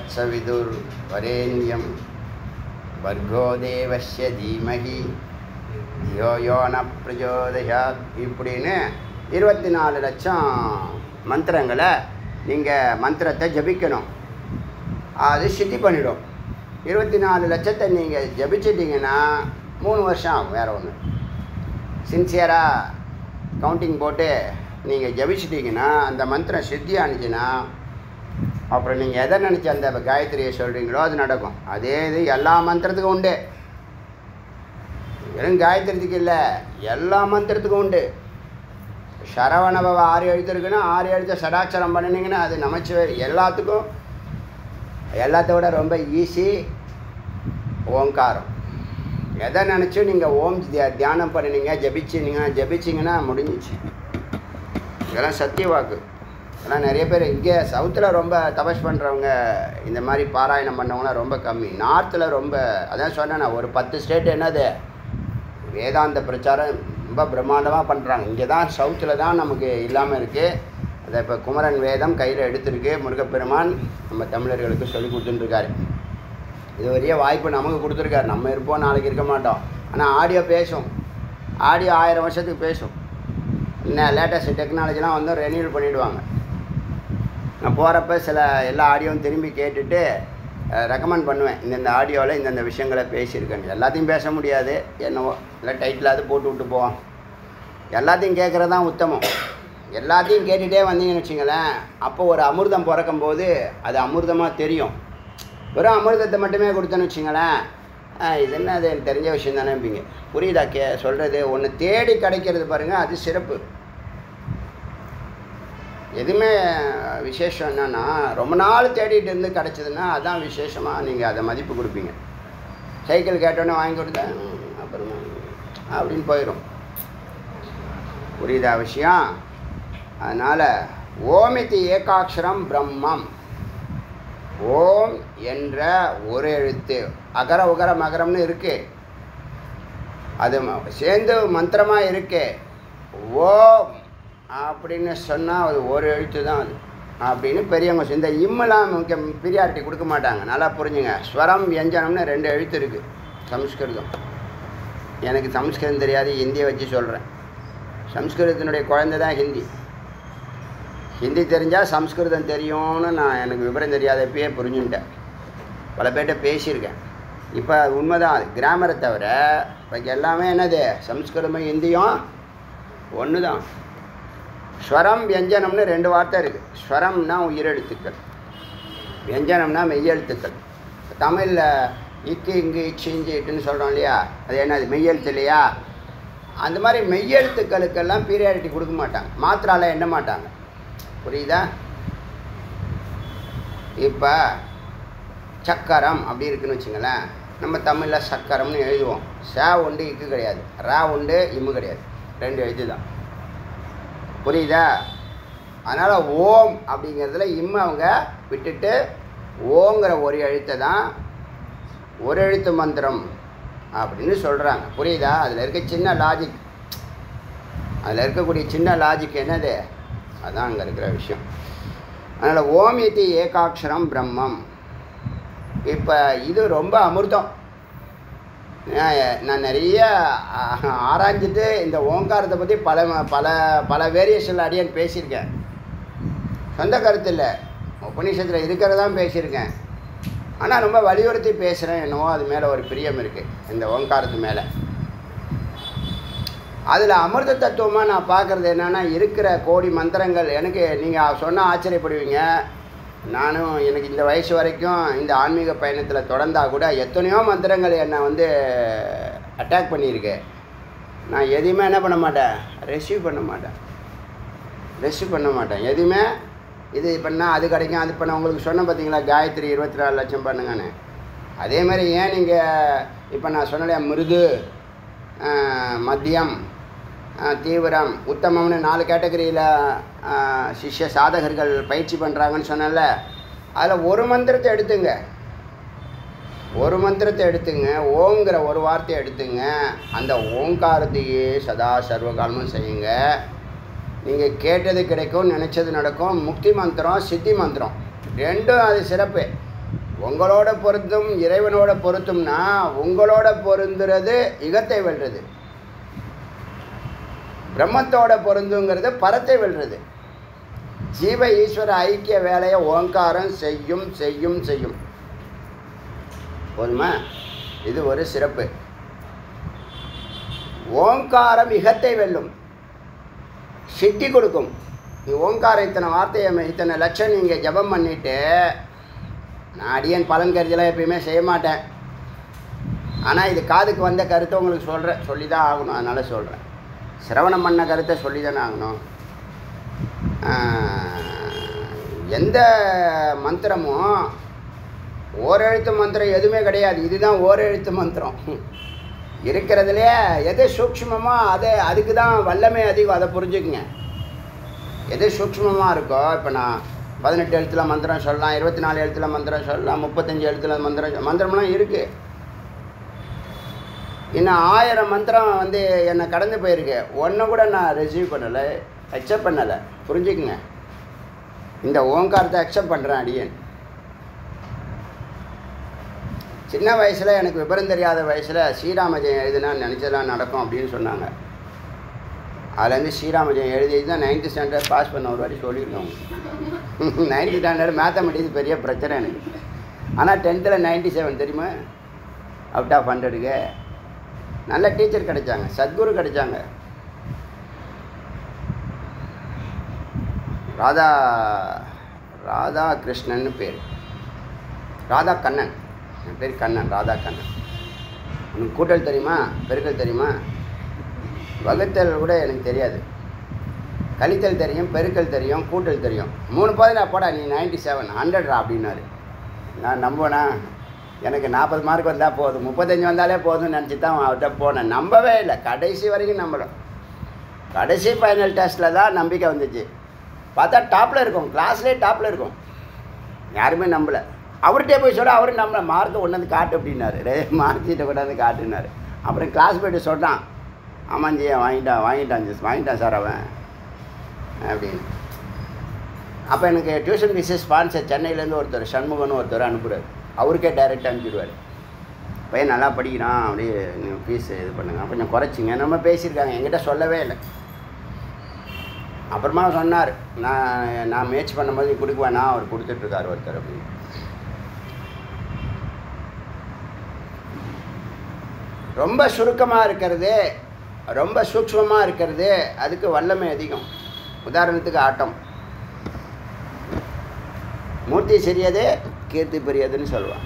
தத்சவிதுர் வரேண்யம் வர்கோ தேவஸ்ய தீமஹி யோ யோன பிரஜோதயாத் இப்படின்னு இருபத்தி நாலு லட்சம் மந்திரங்களை நீங்கள் மந்திரத்தை ஜபிக்கணும் அது சித்தி பண்ணிடும் இருபத்தி நாலு லட்சத்தை நீங்கள் ஜபிச்சிட்டிங்கன்னா மூணு வருஷம் ஆகும் வேறு ஒன்று சின்சியராக கவுண்டிங் போட்டு நீங்கள் ஜபிச்சிட்டிங்கன்னா அந்த மந்திரம் சித்தி ஆனிச்சுன்னா அப்புறம் நீங்கள் எதை நினச்சி அந்த காயத்ரியை சொல்கிறீங்களோ அது நடக்கும் அதே இது எல்லா மந்திரத்துக்கும் உண்டு வெறும் காயத்ரிக்கு இல்லை எல்லா மந்திரத்துக்கும் உண்டு சரவணபவ ஆறு எழுத்து இருக்குன்னா ஆறு எழுத்தை சடாச்சரம் பண்ணினீங்கன்னா அது நமச்சிவே எல்லாத்துக்கும் எல்லாத்த விட ரொம்ப ஈஸி ஓங்காரம் எதை நினச்சும் நீங்கள் ஓம் தியா- தியானம் பண்ணினீங்க ஜபிச்சினீங்க ஜபிச்சிங்கன்னா முடிஞ்சிச்சு இதெல்லாம் சத்திய வாக்கு இதெல்லாம் நிறைய பேர் இங்கே சவுத்தில் ரொம்ப தபஸ் பண்ணுறவங்க இந்த மாதிரி பாராயணம் பண்ணவங்களாம் ரொம்ப கம்மி நார்த்தில் ரொம்ப அதான் சொன்னேன் நான் ஒரு பத்து ஸ்டேட் என்னது வேதாந்த பிரச்சாரம் ரொம்ப பிரம்மாண்டமாக பண்ணுறாங்க இங்கே தான் சவுத்தில் தான் நமக்கு இல்லாமல் இருக்குது அதை இப்போ குமரன் வேதம் கையில் எடுத்திருக்கு முருகப்பெருமான் நம்ம தமிழர்களுக்கு சொல்லி கொடுத்துட்டுருக்காரு இது வரைய வாய்ப்பு நமக்கு கொடுத்துருக்காரு நம்ம இருப்போம் நாளைக்கு இருக்க மாட்டோம் ஆனால் ஆடியோ பேசும் ஆடியோ ஆயிரம் வருஷத்துக்கு பேசும் இன்னும் லேட்டஸ்ட் டெக்னாலஜிலாம் வந்து ரெனியூல் பண்ணிவிடுவாங்க நான் போகிறப்ப சில எல்லா ஆடியோவும் திரும்பி கேட்டுட்டு ரெக்கமெண்ட் பண்ணுவேன் இந்தந்த ஆடியோவில் இந்தந்த விஷயங்களை பேசியிருக்கேன் எல்லாத்தையும் பேச முடியாது என்னவோ இல்லை டைட்டிலாவது போட்டு விட்டு போவோம் எல்லாத்தையும் கேட்குறது தான் உத்தமம் எல்லாத்தையும் கேட்டுகிட்டே வந்தீங்கன்னு வச்சுங்களேன் அப்போ ஒரு அமிர்தம் பிறக்கும் போது அது அமிர்தமாக தெரியும் வெறும் அமிர்தத்தை மட்டுமே கொடுத்தேன்னு வச்சுங்களேன் ஆ, இது என்ன அது எனக்கு தெரிஞ்ச விஷயம் தானேப்பீங்க புரியுதா கே சொல்கிறது ஒன்று தேடி கிடைக்கிறது பாருங்கள் அது சிறப்பு எதுவுமே விசேஷம் என்னன்னா ரொம்ப நாள் தேடிட்டு இருந்து கிடச்சதுன்னா அதான் விசேஷமாக நீங்கள் அதை மதிப்பு கொடுப்பீங்க சைக்கிள் கேட்டோன்னே வாங்கி கொடுத்தேன் ம், அப்புறமா அப்படின்னு போயிடும் புரியுதா விஷயம் அதனால் ஓமிதி ஏகாட்சரம் பிரம்மம் ஓம் என்ற ஒரு எழுத்து அகர உகர மகரம்னு இருக்கு அது ம- சேர்ந்து மந்திரமாக இருக்கு ஓம் அப்படின்னு சொன்னால் அது ஒரு எழுத்து தான் அது அப்படின்னு பெரியவங்க சொல்~ இந்த இம்மெல்லாம் முக்கியம் பிரியாரிட்டி கொடுக்க மாட்டாங்க நல்லா புரிஞ்சுங்க ஸ்வரம் வியஞ்சனம்னு ரெண்டு எழுத்து இருக்குது சம்ஸ்கிருதம் எனக்கு சம்ஸ்கிருதம் தெரியாது ஹிந்தியை வச்சு சொல்கிறேன் சம்ஸ்கிருதத்தினுடைய குழந்தை தான் ஹிந்தி ஹிந்தி தெரிஞ்சால் சம்ஸ்கிருதம் தெரியும்னு நான் எனக்கு விவரம் தெரியாத எப்பயே புரிஞ்சுட்டேன் பல பேர்கிட்ட பேசியிருக்கேன் இப்போ அது உண்மைதான் அது கிராமரை தவிர இப்போ எல்லாமே என்னது சம்ஸ்கிருதமும் ஹிந்தியும் ஒன்று தான் ஸ்வரம் வியஞ்சனம்னு ரெண்டு வார்த்தை இருக்குது ஸ்வரம்னா உயிரெழுத்துக்கள் வியஞ்சனம்னா மெய்யெழுத்துக்கள் தமிழில் இக்கு இங்கு இச்சு இஞ்சி இட்டுன்னு சொல்கிறோம் இல்லையா அது என்னது மெய்யெழுத்து இல்லையா அந்த மாதிரி மெய்யெழுத்துக்களுக்கெல்லாம் பீரியாரிட்டி கொடுக்க மாட்டாங்க மாத்திரால எண்ண மாட்டாங்க புரியுதா இப்போ சக்கரம் அப்படி இருக்குன்னு வச்சுங்களேன் நம்ம தமிழில் சக்கரம்னு எழுதுவோம் ச உண்டு இக்கு கிடையாது ரா உண்டு இம்மு கிடையாது ரெண்டு எழுத்து தான் புரியுதா அதனால் ஓம் அப்படிங்கிறதுல இம்மு அவங்க விட்டுட்டு ஓங்கிற ஒரு எழுத்தை தான் ஒரு எழுத்து மந்திரம் அப்படின்னு சொல்கிறாங்க புரியுதா அதில் இருக்க சின்ன லாஜிக் அதில் இருக்கக்கூடிய சின்ன லாஜிக் என்னது அதான் அங்கே இருக்கிற விஷயம் அதனால் ஓம் இதி ஏகாட்சரம் பிரம்மம் இப்போ இது ரொம்ப அமிர்தம் நான் நான் நிறைய ஆ- ஆராய்ஞ்சிட்டு இந்த ஓங்காரத்தை பற்றி பல ம- பல பல வேரியேஷனில் அடியன் பேசியிருக்கேன் சொந்த கருத்து இல்லை உபநிஷத்தில் இருக்கிறதான் பேசியிருக்கேன் ஆனால் ரொம்ப வலியுறுத்தி பேசுகிறேன் என்னவோ அது மேலே ஒரு பிரியம் இருக்குது இந்த ஓங்காரத்து மேலே அதில் அமிர்த தத்துவமாக நான் பார்க்குறது என்னென்னா இருக்கிற கோடி மந்திரங்கள் எனக்கு நீங்கள் சொன்னால் ஆச்சரியப்படுவீங்க நானும் எனக்கு இந்த வயசு வரைக்கும் இந்த ஆன்மீக பயணத்தில் தொடர்ந்தா கூட எத்தனையோ மந்திரங்கள் என்னை வந்து அட்டாக் பண்ணியிருக்கு நான் எதையுமே என்ன பண்ண மாட்டேன் ரெசீவ் பண்ண மாட்டேன் ரெசீவ் பண்ண மாட்டேன் எதுவுமே இது பண்ணால் அது கிடைக்கும் அது பண்ண உங்களுக்கு சொன்னேன் பார்த்தீங்களா காயத்ரி இருபத்தி நாலு லட்சம் பண்ணுங்கன்னு அதே மாதிரி ஏன் நீங்கள் இப்போ நான் சொன்னலையா மிருது ஆஹ், மத்தியம் ஆஹ், தீவிரம் உத்தமம்னு நாலு கேட்டகரியில் சிஷ்ய சாதகர்கள் பயிற்சி பண்ணுறாங்கன்னு சொன்னேன்ல அதில் ஒரு மந்திரத்தை எடுத்துங்க ஒரு மந்திரத்தை எடுத்துங்க ஓங்கிற ஒரு வார்த்தையை எடுத்துங்க அந்த ஓங்காரத்தையே சதா சர்வகாலமும் செய்யுங்க நீங்கள் கேட்டது கிடைக்கும் நினச்சது நடக்கும் முக்தி மந்திரம் சித்தி மந்திரம் ரெண்டும் அது சிறப்பு உங்களோட பொருந்தும் இறைவனோட பொருத்தும்னா உங்களோட பொருந்துறது இகத்தை வெல்றது பிரம்மத்தோட பொருந்துங்கிறது பரத்தை வெல்றது ஜீவ ஈஸ்வர ஐக்கிய வேலையை ஓங்காரம் செய்யும் செய்யும் செய்யும் போதுமா இது ஒரு சிறப்பு ஓங்காரம் இகத்தை வெல்லும் சித்தி கொடுக்கும் நீ ஓங்காரம் இத்தனை வார்த்தையை ம- இத்தனை லட்சம் நீங்கள் ஜெபம் பண்ணிட்டு நான் அடியேன் பலன் கருதிலாம் எப்பயுமே செய்ய மாட்டேன் ஆனால் இது காதுக்கு வந்த கருத்தை உங்களுக்கு சொல்கிறேன் சொல்லி தான் ஆகணும் அதனால் சொல்கிறேன் சிரவணம் பண்ண கருத்தை சொல்லி தானே ஆகணும் ஆஹ், எந்த மந்திரமும் ஓரெழுத்து மந்திரம் எதுவுமே கிடையாது இதுதான் ஓரெழுத்து மந்திரம் இருக்கிறதுலே எது சூக்ஷ்மமோ அது அதுக்கு தான் வல்லமை அதிகம் அதை புரிஞ்சுக்குங்க எது சூக்ஷ்மமாக இருக்கோ இப்போ நான் பதினெட்டு எழுத்துல மந்திரம் சொல்லலாம் இருபத்தி நாலு எழுத்துல மந்திரம் சொல்லலாம் முப்பத்தஞ்சு எழுத்துல மந்திரம் சொ- மந்திரம்லாம் இருக்குது இன்னும் ஆயிரம் மந்திரம் வந்து என்னை கடந்து போயிருக்கு ஒன்று கூட நான் ரிசீவ் பண்ணலை அக்செப்ட் பண்ணலை புரிஞ்சுக்குங்க இந்த ஓங்காரத்தை அக்செப்ட் பண்ணுறேன் அடியேன் சின்ன வயசில் எனக்கு விவரம் தெரியாத வயசில் ஸ்ரீராமஜெயம் எழுதினா நினச்சதெல்லாம் நடக்கும் அப்படின்னு சொன்னாங்க அதுலேருந்து ஸ்ரீராமஜெயம் எழுதி தான் நைன்த்து ஸ்டாண்டர்ட் பாஸ் பண்ண ஒரு வாட்டி சொல்லியிருக்கோம் நைன்த்து ஸ்டாண்டர்ட் மேத்தமெட்டிக்ஸ் பெரிய பிரச்சனை எனக்கு ஆனால் டென்த்தில் நைன்ட்டி செவன் தெரியுமா அவுட் ஆஃப் ஹண்ட்ரடுக்கு நல்ல டீச்சர் கிடைச்சாங்க சத்குரு கிடைச்சாங்க ராதா ராதா கிருஷ்ணன்னு பேர் ராதா கண்ணன் என் பேர் கண்ணன் ராதா கண்ணன் உனக்கு கூட்டல் தெரியுமா பெருக்கல் தெரியுமா வகுத்தல் கூட எனக்கு தெரியாது கழித்தல் தெரியும் பெருக்கல் தெரியும் கூட்டல் தெரியும் மூணு பதினா போடா நீ நைன்டி செவன் ஹண்ட்ரட்ரா அப்படின்னாரு நான் நம்புவேனா எனக்கு நாற்பது மார்க் வந்தால் போதும் முப்பத்தஞ்சு வந்தாலே போதும்னு நினச்சி தான் அவர்கிட்ட போனேன் நம்பவே இல்லை கடைசி வரைக்கும் நம்பணும் கடைசி ஃபைனல் டெஸ்ட்டில் தான் நம்பிக்கை வந்துச்சு பார்த்தா டாப்பில் இருக்கும் கிளாஸ்லேயே டாப்பில் இருக்கும் யாருமே நம்பலை அவர்கிட்டே போய் சொல்ல அவரும் நம்மளை மார்க்கை கொண்டு வந்து காட்டு அப்படின்னாரு ரே மார்க் சீட்டை கொண்டாந்து காட்டுனாரு அப்புறம் கிளாஸ் போய்ட்டு சொன்னான் ஆமாஞ்சி வாங்கிட்டான் வாங்கிட்டான் ஜிஸ் வாங்கிட்டான் சார் அவன் அப்படின்னு அப்போ எனக்கு டியூஷன் ஃபீஸு ஸ்பான்சர் சென்னையிலேருந்து ஒருத்தர் சண்முகன்னு ஒருத்தர் அனுப்புகிறார் அவருக்கே டைரெக்ட் அனுப்பிச்சிடுவார் பையன் நல்லா படிக்கிறான் அப்படியே ஃபீஸ் இது பண்ணுங்க கொஞ்சம் குறைச்சிங்க நம்ம பேசியிருக்காங்க என்கிட்ட சொல்லவே இல்லை அப்புறமா சொன்னார் நான் நான் முயற்சி பண்ணும்போது நீ கொடுக்குவேனா அவர் கொடுத்துட்ருக்கார் ஒருத்தர் அப்படின்னு ரொம்ப சுருக்கமாக இருக்கிறது ரொம்ப சூக்ஷ்மமாக இருக்கிறது அதுக்கு வல்லமை அதிகம் உதாரணத்துக்கு ஆட்டம் மூர்த்தி சிறியது கீர்த்தி பெரியதுன்னு சொல்லுவான்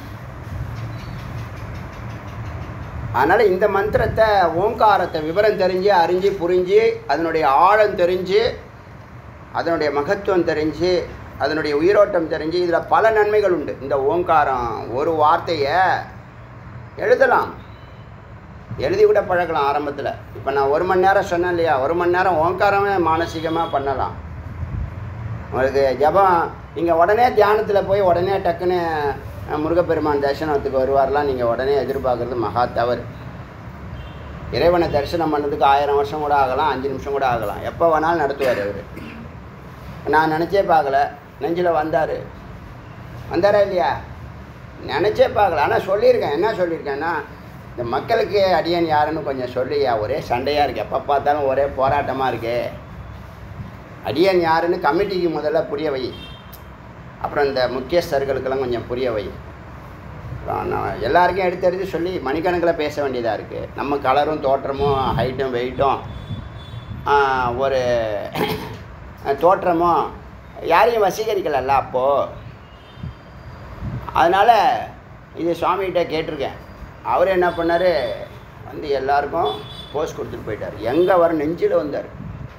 அதனால் இந்த மந்திரத்தை ஓங்காரத்தை விவரம் தெரிஞ்சு அறிஞ்சு புரிஞ்சு அதனுடைய ஆழம் தெரிஞ்சு அதனுடைய மகத்துவம் தெரிஞ்சு அதனுடைய உயிரோட்டம் தெரிஞ்சு இதில் பல நன்மைகள் உண்டு இந்த ஓங்காரம் ஒரு வார்த்தையை எழுதலாம் எழுதி கூட பழக்கலாம் ஆரம்பத்தில் இப்போ நான் ஒரு மணி நேரம் சொன்னேன் இல்லையா ஒரு மணி நேரம் ஓங்காரமே மானசீகமாக பண்ணலாம் உங்களுக்கு ஜபம் நீங்கள் உடனே தியானத்தில் போய் உடனே டக்குன்னு அஹ், முருகப்பெருமான் தரிசனத்துக்கு வருவார்லாம் நீங்கள் உடனே எதிர்பார்க்குறது மகா தவறு இறைவனை தரிசனம் பண்ணதுக்கு ஆயிரம் வருஷம் கூட ஆகலாம் அஞ்சு நிமிஷம் கூட ஆகலாம் எப்போ வேணாலும் நடத்துவார் அவர் நான் நினச்சே பார்க்கல நெஞ்சில் வந்தார் வந்தாரா இல்லையா நினச்சே பார்க்கல ஆனால் சொல்லியிருக்கேன் என்ன சொல்லியிருக்கேன்னா இந்த மக்களுக்கு அடியன் யாருன்னு கொஞ்சம் சொல்லியா ஒரே சண்டையாக இருக்கு எப்போ பார்த்தாலும் ஒரே போராட்டமாக இருக்கே அடியன் யாருன்னு கமிட்டிக்கு முதல்ல புரிய வை அப்புறம் இந்த முக்கியஸ்தர்களுக்கெல்லாம் கொஞ்சம் புரிய வை அப்புறம் நான் எல்லாருக்கும் எடுத்து எடுத்து சொல்லி மணிக்கணக்கில் பேச வேண்டியதாக இருக்குது நம்ம கலரும் தோற்றமும் ஹைட்டும் வெயிட்டும் ஒரு தோற்றமும் யாரையும் வசீகரிக்கலல்ல அப்போது அதனால் இது சுவாமிகிட்ட கேட்டிருக்கேன் அவர் என்ன பண்ணார் வந்து எல்லாருக்கும் போஸ்ட் கொடுத்துட்டு போயிட்டார் எங்கே வர நெஞ்சில் வந்தார்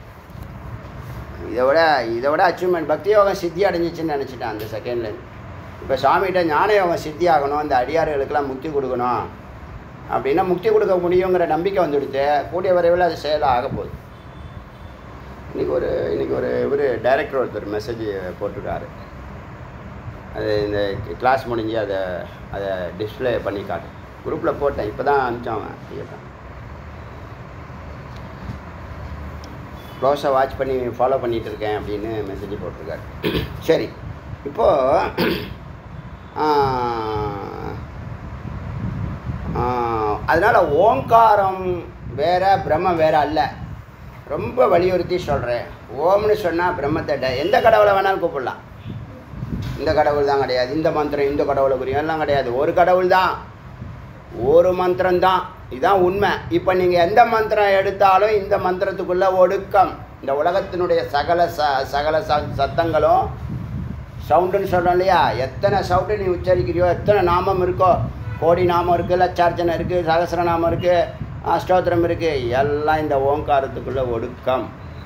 இதை விட இதை விட அச்சீவ்மெண்ட் பக்தி யோகம் சித்தி அடைஞ்சிச்சுன்னு நினச்சிட்டேன் அந்த செகண்ட்லேருந்து இப்போ சுவாமிகிட்ட ஞான யோகம் சித்தி ஆகணும் இந்த அடியார்களுக்கெல்லாம் முக்தி கொடுக்கணும் அப்படின்னா முக்தி கொடுக்க முடியுங்கிற நம்பிக்கை வந்துடுச்சு கூடிய விரைவில் அது செயலாக ஆக போகுது இன்றைக்கி ஒரு இன்றைக்கி ஒரு இவர் டைரக்டர் ஒருத்தர் மெசேஜ் போட்டிருக்காரு அது இந்த கிளாஸ் முடிஞ்சு அதை அதை டிஸ்ப்ளே பண்ணி காட்டு குரூப்பில் போட்டேன் இப்போ தான் அனுப்பிச்சான் அவன் ஐயப்பன் க்ளோஸாக வாட்ச் பண்ணி ஃபாலோ பண்ணிகிட்டு இருக்கேன் அப்படின்னு மெசேஜ் போட்டிருக்காரு சரி இப்போது அதனால் ஓங்காரம் வேற பிரம்ம வேற அல்ல ரொம்ப வலியுறுத்தி சொல்கிறேன் ஓம்னு சொன்னால் பிரம்மத்தை ட- எந்த கடவுளை வேணாலும் கூப்பிடலாம் இந்த கடவுள் தான் கிடையாது இந்த மந்திரம் இந்த கடவுளை புரியும் எல்லாம் கிடையாது ஒரு கடவுள் தான் ஒரு மந்திரம் தான் இதுதான் உண்மை இப்போ நீங்கள் எந்த மந்திரம் எடுத்தாலும் இந்த மந்திரத்துக்குள்ள ஒடுக்கம் இந்த உலகத்தினுடைய சகல ச சகல ச சத்தங்களும் சவுண்டுன்னு சொல்கிறோம் இல்லையா எத்தனை சவுண்டு நீ உச்சரிக்கிறியோ எத்தனை நாமம் இருக்கோ கோடி நாமம் இருக்குது லட்சார்ச்சனை இருக்குது சகசிர நாமம் இருக்குது அஷ்டோத்திரம் இருக்குது எல்லாம் இந்த ஓங்காரத்துக்குள்ள ஒடுக்கம்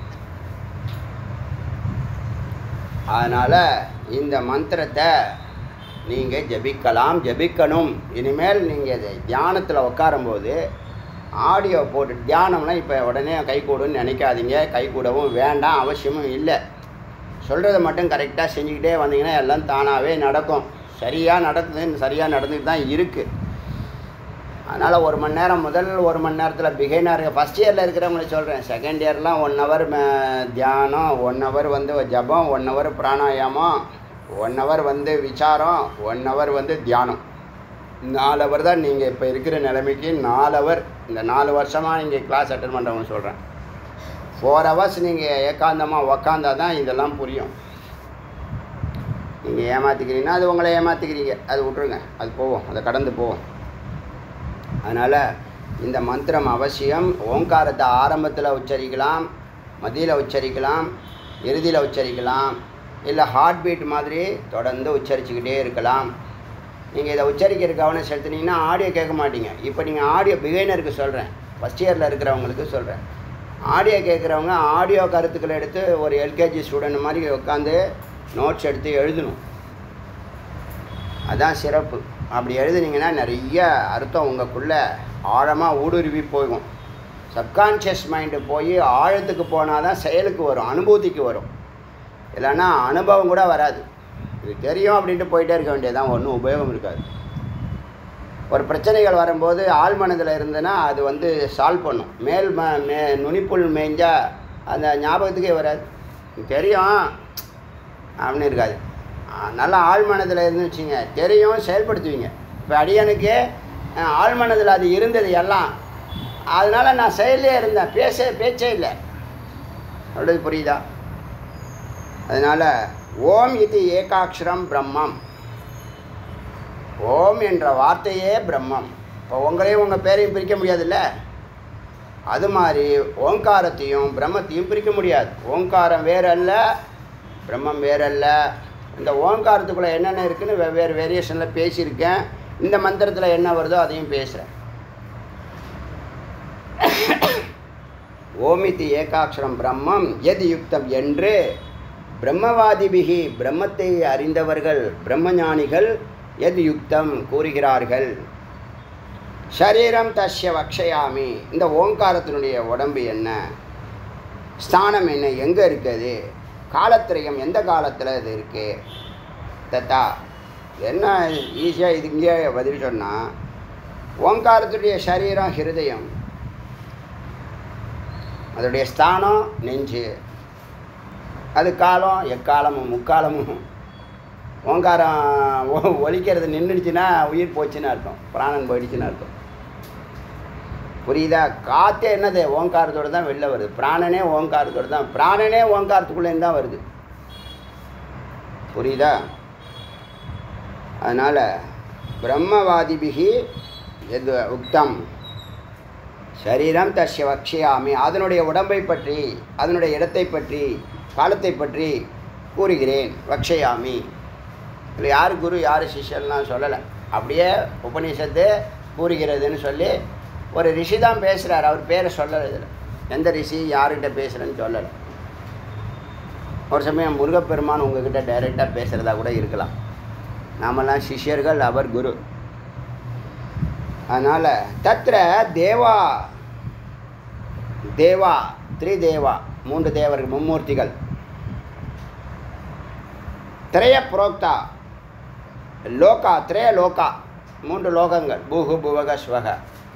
அதனால் இந்த மந்திரத்தை நீங்கள் ஜெபிக்கலாம் ஜெபிக்கணும் இனிமேல் நீங்கள் இதை தியானத்தில் உட்காரும்போது ஆடியோ போட்டு தியானம்னா இப்போ உடனே கை கூடுன்னு நினைக்காதீங்க கை கூடவும் வேண்டாம் அவசியமும் இல்லை சொல்கிறத மட்டும் கரெக்டாக செஞ்சுக்கிட்டே வந்தீங்கன்னா எல்லாம் தானாகவே நடக்கும் சரியாக நடக்குது சரியாக நடந்துட்டு தான் இருக்குது அதனால் ஒரு மணி நேரம் முதல் ஒரு மணி நேரத்தில் பிகைனர் ஃபஸ்ட் இயரில் இருக்கிறவங்களை சொல்கிறேன் செகண்ட் இயர்லாம் ஒன் ஹவர் தியானம் ஒன் ஹவர் வந்து ஜபம் ஒன் ஹவர் பிராணாயாமம் ஒன் ஹவர் வந்து விசாரம் ஒன் ஹவர் வந்து தியானம் நாலு ஹவர் தான் நீங்கள் இப்போ இருக்கிற நிலைமைக்கு நாலு ஹவர் இந்த நாலு வருஷமாக நீங்கள் கிளாஸ் அட்டன் பண்ணுறவங்க சொல்கிறேன் ஃபோர் ஹவர்ஸ் நீங்கள் ஏகாந்தமாக உக்காந்தா தான் இதெல்லாம் புரியும் நீங்கள் ஏமாற்றிக்கிறீங்கன்னா அது உங்களை ஏமாற்றிக்கிறீங்க அது விட்ருங்க அது போவோம் அதை கடந்து போவோம் அதனால் இந்த மந்திரம் அவசியம் ஓங்காரத்தை ஆரம்பத்தில் உச்சரிக்கலாம் மதியில் உச்சரிக்கலாம் இறுதியில் உச்சரிக்கலாம் இல்லை ஹார்ட் பீட் மாதிரி தொடர்ந்து உச்சரிச்சுக்கிட்டே இருக்கலாம் நீங்கள் இதை உச்சரிக்கிற கவனம் செலுத்துனீங்கன்னா ஆடியோ கேட்க மாட்டீங்க இப்போ நீங்கள் ஆடியோ பிகைனருக்கு சொல்கிறேன் ஃபஸ்ட் இயரில் இருக்கிறவங்களுக்கு சொல்கிறேன் ஆடியோ கேட்குறவங்க ஆடியோ கருத்துக்களை எடுத்து ஒரு எல்கேஜி ஸ்டூடெண்ட் மாதிரி உட்காந்து நோட்ஸ் எடுத்து எழுதணும் அதான் சிறப்பு அப்படி எழுதுனீங்கன்னா நிறைய அர்த்தம் உங்களுக்குள்ளே ஆழமாக ஊடுருவி போகும் சப்கான்ஷியஸ் மைண்டு போய் ஆழத்துக்கு போனால் தான் செயலுக்கு வரும் அனுபூதிக்கு வரும் இல்லைன்னா அனுபவம் கூட வராது இது தெரியும் அப்படின்ட்டு போயிட்டே இருக்க வேண்டியதுதான் ஒன்றும் உபயோகம் இருக்காது ஒரு பிரச்சனைகள் வரும்போது ஆழ் மனதில் இருந்ததுன்னா அது வந்து சால்வ் பண்ணும் மேல் ம மே நுனிப்புள் மேய்ஞ்சா அந்த ஞாபகத்துக்கே வராது தெரியும் அப்படின்னு இருக்காது ஆ, நல்லா ஆழ்மனதில் இருந்துச்சுங்க தெரியும் செயல்படுத்துவீங்க இப்போ அடியனுக்கு அஹ், ஆழ்மனதில் அது இருந்தது எல்லாம் அதனால் நான் செயலே இருந்தேன் பேச பேச்சே இல்லை சொல்றது புரியுதா அதனால் ஓம் இது ஏகாட்சரம் பிரம்மம் ஓம் என்ற வார்த்தையே பிரம்மம் இப்போ உங்களையும் உங்கள் பேரையும் பிரிக்க முடியாதுல்ல அது மாதிரி ஓங்காரத்தையும் பிரம்மத்தையும் பிரிக்க முடியாது ஓங்காரம் வேறல்ல பிரம்மம் வேறல்ல இந்த ஓங்காரத்துக்குள்ளே என்னென்ன இருக்குன்னு வெவ்வேறு வேரியேஷனில் பேசியிருக்கேன் இந்த மந்திரத்தில் என்ன வருதோ அதையும் பேசுகிறேன் ஓமிதி ஏகாட்சரம் பிரம்மம் எது யுக்தம் என்று பிரம்மவாதிபிகி பிரம்மத்தை அறிந்தவர்கள் பிரம்மஞானிகள் எது யுக்தம் கூறுகிறார்கள் ஷரீரம் தஸ்ய வக்ஷயாமி இந்த ஓங்காரத்தினுடைய உடம்பு என்ன ஸ்தானம் என்ன எங்கே இருக்குது காலத்திரயம் எந்த காலத்தில் இது இருக்குது தத்தா என்ன ஈஸியாக இது இங்கே பதில் சொன்னால் ஓங்காரத்துடைய சரீரம் ஹிருதயம் அதோடைய ஸ்தானம் நெஞ்சு அது காலம் எக்காலமும் முக்காலமும் ஓங்காரம் ஒ- ஒலிக்கிறது நின்றுடுச்சுன்னா உயிர் போச்சுன்னு அர்த்தம் பிராணன் போயிடுச்சுன்னு அர்த்தம் புரியுதா காற்றே என்னது ஓங்காரத்தோடு தான் வெளில வருது பிராணனே ஓங்காரத்தோடு தான் பிராணனே ஓங்காரத்துக்குள்ளேருந்து தான் வருது புரியுதா அதனால் பிரம்மவாதிபிகி எது உக்தம் சரீரம் தஸ்ய வக்ஷயாமி அதனுடைய உடம்பை பற்றி அதனுடைய இடத்தை பற்றி காலத்தை பற்றி கூறுகிறேன் வக்ஷயாமி இல்லை யார் குரு யார் சிஷ்யன்லாம் சொல்லலை அப்படியே உபநிஷத்து கூறுகிறதுன்னு சொல்லி ஒரு ரிஷி தான் பேசுகிறார் அவர் பேரை சொல்லலை இதில் எந்த ரிஷி யார்கிட்ட பேசுகிறேன்னு சொல்லலை ஒரு சமயம் முருகப்பெருமான் உங்ககிட்ட டைரெக்டாக பேசுகிறதா கூட இருக்கலாம் நாமெல்லாம் சிஷ்யர்கள் அவர் குரு அதனால் தத்திர தேவா தேவா த்ரிதேவா மூன்று தேவர்கள் மும்மூர்த்திகள் திரைய புரோக்தா லோகா திரைய லோகா மூன்று லோகங்கள் பூகு புவக ஸ்வக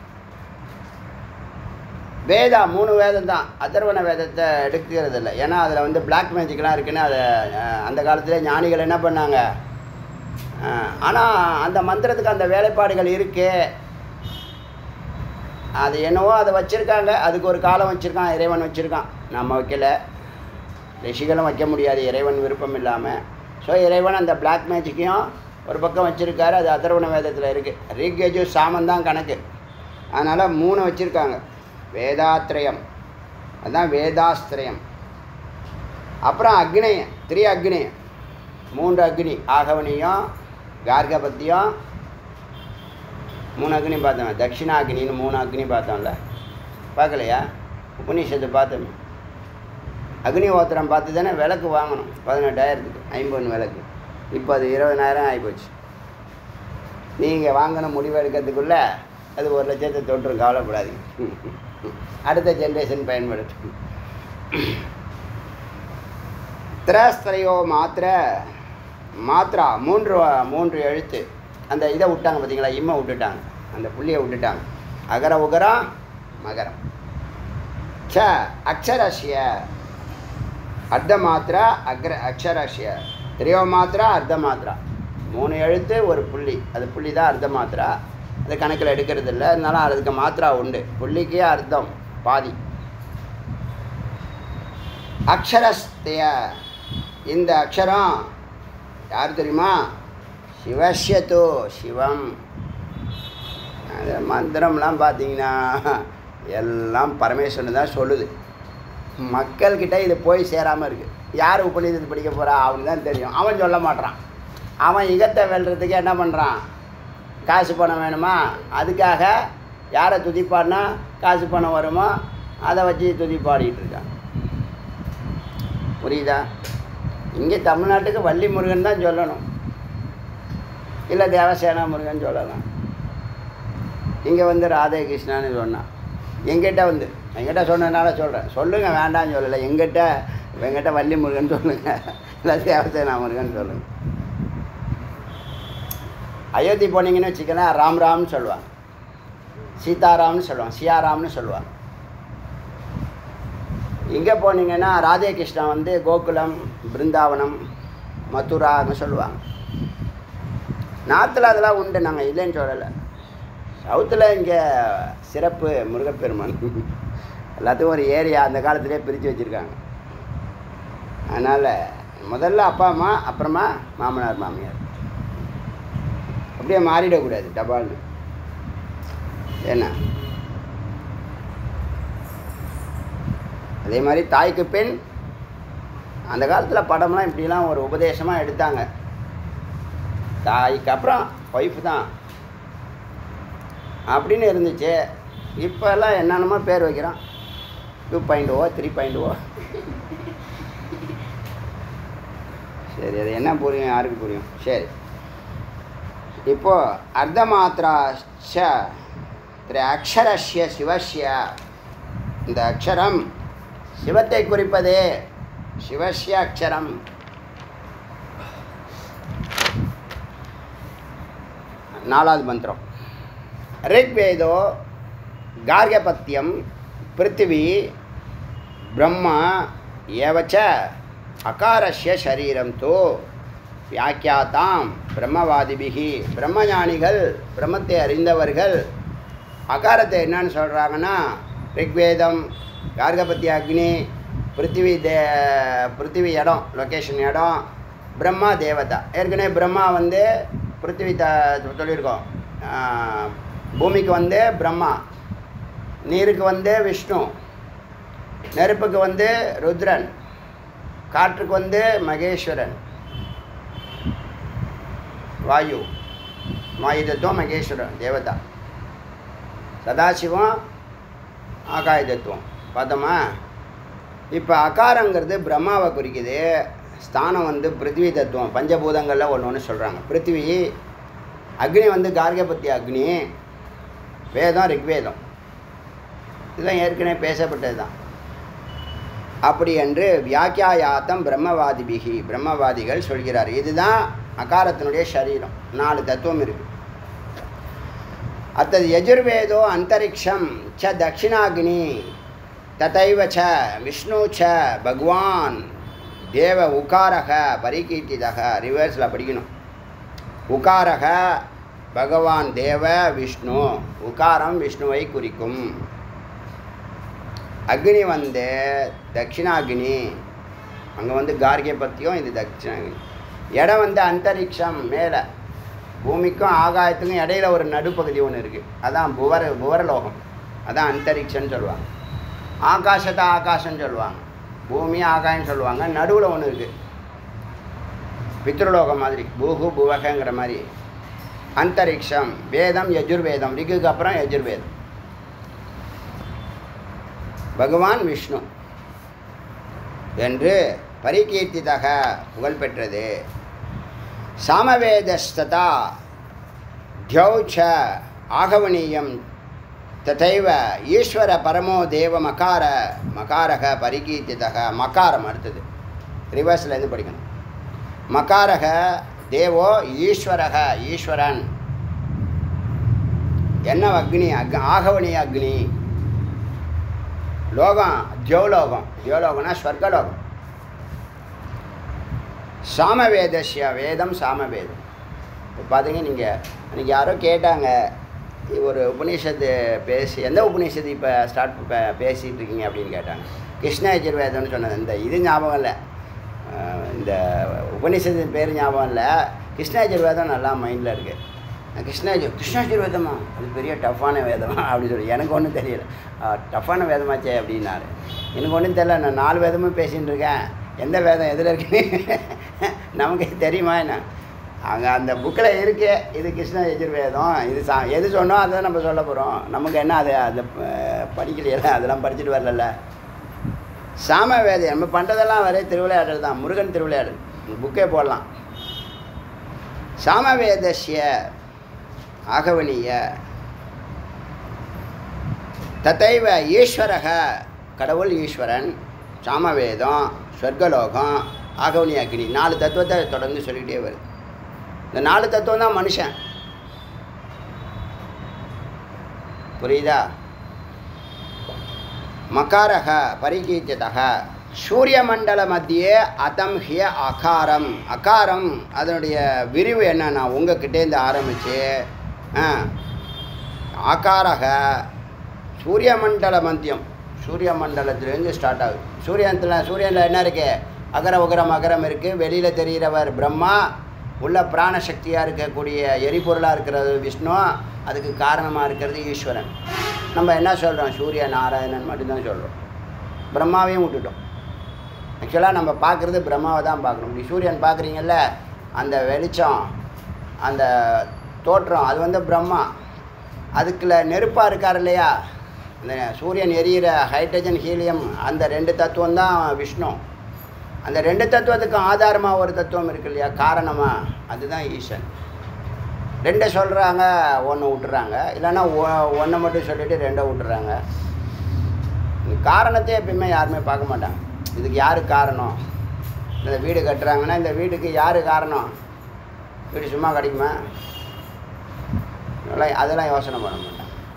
வேதா மூணு வேதம் தான் அதர்வன வேதத்தை எடுக்கிறது இல்லை ஏன்னா அதில் வந்து பிளாக் மேஜிக்லாம் இருக்குன்னு அதை அஹ், அந்த காலத்தில் ஞானிகள் என்ன பண்ணாங்க ஆனால் அந்த மந்திரத்துக்கு அந்த வேலைப்பாடுகள் இருக்கு அது என்னவோ அதை வச்சுருக்காங்க அதுக்கு ஒரு காலம் வச்சுருக்கான் இறைவன் வச்சுருக்கான் நம்ம வைக்கல ரிஷிகளும் வைக்க முடியாது இறைவன் விருப்பம் இல்லாமல் ஸோ இறைவன் அந்த பிளாக் மேஜிக்கையும் ஒரு பக்கம் வச்சுருக்காரு அது அதர்வண வேதத்தில் இருக்குது ரீகேஜு சாமம் தான் கணக்கு அதனால் மூணு வச்சுருக்காங்க வேதாத்ரயம் அதுதான் வேதாஸ்திரயம் அப்புறம் அக்னேயம் த்ரீ அக்னேயம் மூன்று அக்னி ஆகவனியும் கார்கபத்தியம் மூணு அக்னி பார்த்தோம் தட்சிணாக்னின்னு மூணு அக்னி பார்த்தோம்ல பார்க்கலையா உபநிஷத்து பார்த்தோமே அக்னிஹோத்திரம் பார்த்து தானே விளக்கு வாங்கணும் பதினெட்டாயிரத்துக்கு ஐம்பது விளக்கு இப்போ அது இருபதனாயிரம் ஆகிப்போச்சு நீங்கள் வாங்கின முடிவு எடுக்கிறதுக்குள்ளே அது ஒரு லட்சத்தை தொற்றும் கவலைப்படாதீங்க அடுத்த ஜென்ரேஷன் பயன்படுத்தும் திரஸ்திரையோ மாத்திர மாத்ரா மூன்று வ- மூன்று எழுத்து அந்த இதை விட்டாங்க பார்த்தீங்களா இம்மை விட்டுட்டாங்க அந்த புள்ளியை விட்டுட்டாங்க அகர உகரம் மகரம் ச அக்ஷரஸ்ய அர்த்த மாத்திரா அக்ர அக்ஷரஸ்ய திரியோ மாத்திரா அர்த்த மாத்திரா மூணு எழுத்து ஒரு புள்ளி அது புள்ளி தான் அர்த்த மாத்திரா அது கணக்கில் எடுக்கிறது இல்லை அதனால அதுக்கு மாத்திரா உண்டு புள்ளிக்கே அர்த்தம் பாதி அக்ஷரஸ்திய இந்த அக்ஷரம் யார் தெரியுமா சிவஸ்யத்தோ சிவம் அது மந்திரம்லாம் பார்த்தீங்கன்னா எல்லாம் பரமேஸ்வரன் தான் சொல்லுது மக்கள்கிட்ட இது போய் சேராமல் இருக்குது யார் உபநிஷத்து படிக்க போகிறா அவனுக்கு தான் தெரியும் அவன் சொல்ல மாட்றான் அவன் இகத்தை வெல்றதுக்கு என்ன பண்ணுறான் காசு பணம் வேணுமா அதுக்காக யாரை துதிப்பாடினா காசு பணம் வருமோ அதை வச்சு துதி பாடிட்டு இருக்கான் புரியுதா இங்கே தமிழ்நாட்டுக்கு வள்ளி முருகன் தான் சொல்லணும் இல்லை தேவசேனா முருகன் சொல்லலாம் இங்கே வந்து ராதே கிருஷ்ணான்னு சொன்னான் எங்கிட்ட வந்து எங்கிட்ட சொன்னதுனால சொல்கிறேன் சொல்லுங்கள் வேண்டாம்னு சொல்லலை எங்கிட்ட எங்கிட்ட வள்ளி முருகன் சொல்லுங்கள் இல்லை தேவசேனா முருகன் சொல்லுங்கள் அயோத்தி போனீங்கன்னு வச்சுக்கலாம் ராம் ராம்னு சொல்லுவாங்க சீதாராம்னு சொல்லுவாங்க சியாராம்னு சொல்லுவாங்க இங்கே போனீங்கன்னா ராதே கிருஷ்ணா வந்து கோகுலம் பிருந்தாவனம் மதுரான்னு சொல்லுவாங்க நார்த்தில் அதெல்லாம் உண்டு நாங்கள் இல்லைன்னு சொல்லலை சவுத்தில் இங்கே சிறப்பு முருகப்பெருமான் எல்லாத்துக்கும் ஒரு ஏரியா அந்த காலத்திலே பிரித்து வச்சுருக்காங்க அதனால் முதல்ல அப்பா அம்மா அப்புறமா மாமனார் மாமியார் அப்படியே மாறிடக்கூடாது டபால்னு என்ன அதே மாதிரி தாய்க்கு பெண் அந்த காலத்தில் படம்லாம் இப்படிலாம் ஒரு உபதேசமாக எடுத்தாங்க தாய்க்கு அப்புறம் ஒய்ஃப் தான் அப்படின்னு இருந்துச்சு இப்போல்லாம் என்னென்னமோ பேர் வைக்கிறான் two point O three point O சரி அது என்ன புரியும் யாருக்கு புரியும் சரி இப்போ அர்த்தமாத்திரா திரு அக்ஷரஸ்ய சிவஸ்ய இந்த அக்ஷரம் சிவத்தை குறிப்பதே சிவஸ்ய அக்ஷரம் நாலாவது மந்திரம் ரிக்வேதோ கார்கபத்தியம் பிருத்திவி பிரம்மா ஏவச்ச அகாரஸ்ய சரீரம் தோ வியாக்கியாத்தாம் பிரம்மவாதிபிகி பிரம்மஞானிகள் பிரம்மத்தை அறிந்தவர்கள் அகாரத்தை என்னன்னு சொல்கிறாங்கன்னா ரிக்வேதம் கார்கபத்தி அக்னி பிருத்திவி தே பிருத்திவி இடம் லொக்கேஷன் இடம் பிரம்மா தேவதா ஏற்கனவே பிரம்மா வந்து பிருத்திவி த சொல்லியிருக்கோம் ஆஹ், பூமிக்கு வந்து பிரம்மா நீருக்கு வந்து விஷ்ணு நெருப்புக்கு வந்து ருத்ரன் காற்றுக்கு வந்து மகேஸ்வரன் வாயு வாயு தத்துவம் மகேஸ்வரன் தேவதா சதாசிவம் ஆகாய தத்துவம் பார்த்தோமா இப்போ அகாரங்கிறது பிரம்மாவை குறிக்குது ஸ்தானம் வந்து பிருத்திவி தத்துவம் பஞ்சபூதங்களில் ஒன்று ஒன்று சொல்கிறாங்க பிருத்திவி அக்னி வந்து கார்கபத்தி அக்னி வேதம் ரிக்வேதம் இதெல்லாம் ஏற்கனவே பேசப்பட்டது தான் அப்படி என்று வியாக்கியாயாத்தம் பிரம்மவாதிபிகி பிரம்மவாதிகள் சொல்கிறார் இதுதான் அகாரத்தினுடைய சரீரம் நாலு தத்துவம் இருக்கு அத்தது யஜுர்வேதோ அந்தரிக்ஷம் ச தட்சிணாகினி ததைவ ச விஷ்ணு ச பகவான் தேவ உகாரக பரிகீர்த்திதக ரிவர்ஸில் படிக்கணும் உகாரக பகவான் தேவ விஷ்ணு உகாரம் விஷ்ணுவை குறிக்கும் அக்னி வந்து தட்சிணாகினி அங்கே வந்து கார்கிய பத்தியும் இது தட்சிணாகினி இடம் வந்து அந்தரிக்ஷம் மேலே பூமிக்கும் ஆகாயத்துக்கும் இடையில ஒரு நடுப்பகுதி ஒன்று இருக்குது அதான் புவர புவரலோகம் அதான் அந்தரிக்ஷன்னு சொல்லுவாங்க ஆகாசத்தை ஆகாசம்னு சொல்லுவாங்க பூமி ஆகாயம்னு சொல்லுவாங்க நடுவில் ஒன்று இருக்குது பித்ருலோகம் மாதிரி பூகு புவகங்கிற மாதிரி அந்தரிக்ஷம் வேதம் யஜுர்வேதம் ரிகுக்கு அப்புறம் யஜுர்வேதம் பகவான் விஷ்ணு என்று பரிகீர்த்திதக புகழ்பெற்றது சாமவேதஸ்ததா தியௌச்ச ஆகவனீயம் ததைவ ஈஸ்வர பரமோ தேவ மகார மகாரக பரிகீர்த்திதக மகாரம் அடுத்தது ரிவர்ஸ்லேருந்து படிக்கணும் மகாரக தேவோ ஈஸ்வரக ஈஸ்வரன் என்ன அக்னி அக் ஆகவனி அக்னி லோகம் தியோலோகம் தியோலோகம்னா ஸ்வர்கலோகம் சாமவேதஸ்ய வேதம் சாமவேதம் இப்போ பார்த்தீங்க நீங்கள் அன்றைக்கி யாரோ கேட்டாங்க ஒரு உபநிஷத்து பேசி எந்த உபநிஷத்து இப்போ ஸ்டார்ட் இப்போ பேசிகிட்டு இருக்கீங்க அப்படின்னு கேட்டாங்க கிருஷ்ண யஜுர்வேதம்னு சொன்னது இந்த இது ஞாபகம் இல்லை அஹ் இந்த உபநிஷத்து பேர் ஞாபகம் இல்லை கிருஷ்ண யஜுர்வேதம் நல்லா மைண்டில் இருக்குது கிருஷ்ண கிருஷ்ணாஜுர்வேதமா அது பெரிய டஃப்பான வேதமா அப்படின்னு சொல்லி எனக்கு ஒன்றும் தெரியல டஃப்பான வேதமாச்சே அப்படின்னாரு எனக்கு ஒன்றும் தெரியல நான் நாலு வேதமும் பேசின்னு இருக்கேன் எந்த வேதம் எதில் இருக்குன்னு நமக்கு தெரியுமா என்ன அங்கே அந்த புக்கில் இருக்கு இது கிருஷ்ண யஜுர்வேதம் இது சா எது சொன்னோம் அதை நம்ம சொல்ல போகிறோம் நமக்கு என்ன அது அது அஹ், படிக்கலையில அதெல்லாம் படிச்சுட்டு வரல சாம வேதம் நம்ம பண்ணுறதெல்லாம் வரை திருவிளையாடல் தான் முருகன் திருவிளையாடல் புக்கே போடலாம் சாமவேதஸ்ய ஆகவனிய தத்தைவ ஈஸ்வரக கடவுள் ஈஸ்வரன் சாமவேதம் சொர்க்கலோகம் ஆகவனி அக்னி நாலு தத்துவத்தை தொடர்ந்து சொல்லிக்கிட்டே வருது இந்த நாலு தத்துவம் தான் மனுஷன் புரியுதா மகாரக பரிகீர்த்திதக சூரியமண்டல மத்தியே அதம் ஹிய அகாரம் அகாரம் அதனுடைய விரிவு என்னன்னா உங்ககிட்டேருந்து ஆரம்பித்து ஆகாரக சூரியமண்டல மத்தியம் சூரிய மண்டலத்திலேருந்து ஸ்டார்ட் ஆகுது சூரியத்தில் சூரியனில் என்ன இருக்குது அகர உகரம் அகரம் இருக்குது வெளியில் தெரிகிறவர் பிரம்மா உள்ள பிராணசக்தியாக இருக்கக்கூடிய எரிபொருளாக இருக்கிறது விஷ்ணு அதுக்கு காரணமாக இருக்கிறது ஈஸ்வரன் நம்ம என்ன சொல்கிறோம் சூரிய நாராயணன் மட்டும்தான் சொல்கிறோம் பிரம்மாவையும் விட்டுட்டோம் ஆக்சுவலாக நம்ம பார்க்குறது பிரம்மாவை தான் பார்க்கணும் இப்படி சூரியன் பார்க்குறீங்கல்ல அந்த வெளிச்சம் அந்த தோற்றம் அது வந்து பிரம்மா அதுக்குள்ள நெருப்பாக இருக்கார் இல்லையா இந்த சூரியன் எரியிற ஹைட்ரஜன் ஹீலியம் அந்த ரெண்டு தத்துவம் தான் விஷ்ணு அந்த ரெண்டு தத்துவத்துக்கும் ஆதாரமாக ஒரு தத்துவம் இருக்கு இல்லையா காரணமாக அதுதான் ஈசன் ரெண்டை சொல்கிறாங்க ஒன்று விட்டுறாங்க இல்லைன்னா ஒன்றை மட்டும் சொல்லிவிட்டு ரெண்டை விட்டுறாங்க இந்த காரணத்தை எப்பயுமே யாருமே பார்க்க மாட்டாங்க இதுக்கு யார் காரணம் இந்த வீடு கட்டுறாங்கன்னா இந்த வீட்டுக்கு யார் காரணம் வீடு சும்மா கிடைக்குமா அதெல்லாம் அதெல்லாம் யோசனை பண்ண மாட்டாங்க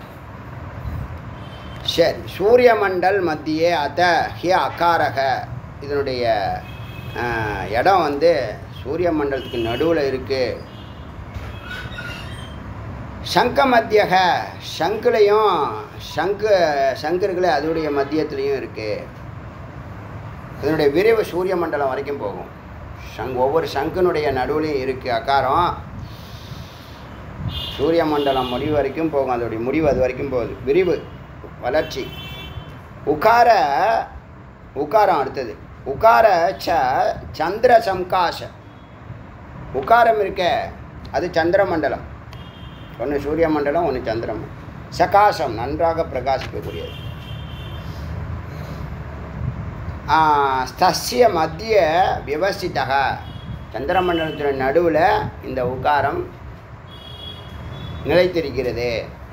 சரி சூரிய மண்டல் மத்தியே அத ஹிய அகாரக இதனுடைய ஆஹ், இடம் வந்து சூரிய மண்டலத்துக்கு நடுவில் இருக்குது சங்க மத்தியக சங்குலையும் சங்கு சங்கு இருக்குல்ல அதோடைய மத்தியத்துலேயும் இருக்குது இதனுடைய விரைவு சூரிய மண்டலம் வரைக்கும் போகும் சங் ஒவ்வொரு சங்குனுடைய நடுவுலையும் இருக்குது அகாரம் சூரிய மண்டலம் முடிவு வரைக்கும் போகும் அதோடைய முடிவு அது வரைக்கும் போகுது விரிவு வளர்ச்சி உகார உகாரம் அடுத்தது உகார ச சந்திர சம்காஷ உகாரம் இருக்க அது சந்திர மண்டலம் ஒன்று சூரிய மண்டலம் ஒன்று சந்திரம் சகாசம் நன்றாக பிரகாசிக்கக்கூடியது ஆ, ஸ்தஸ்ய மத்திய விவசித்தக சந்திரமண்டலத்தின் நடுவில் இந்த உகாரம் நிலைத்திருக்கிறது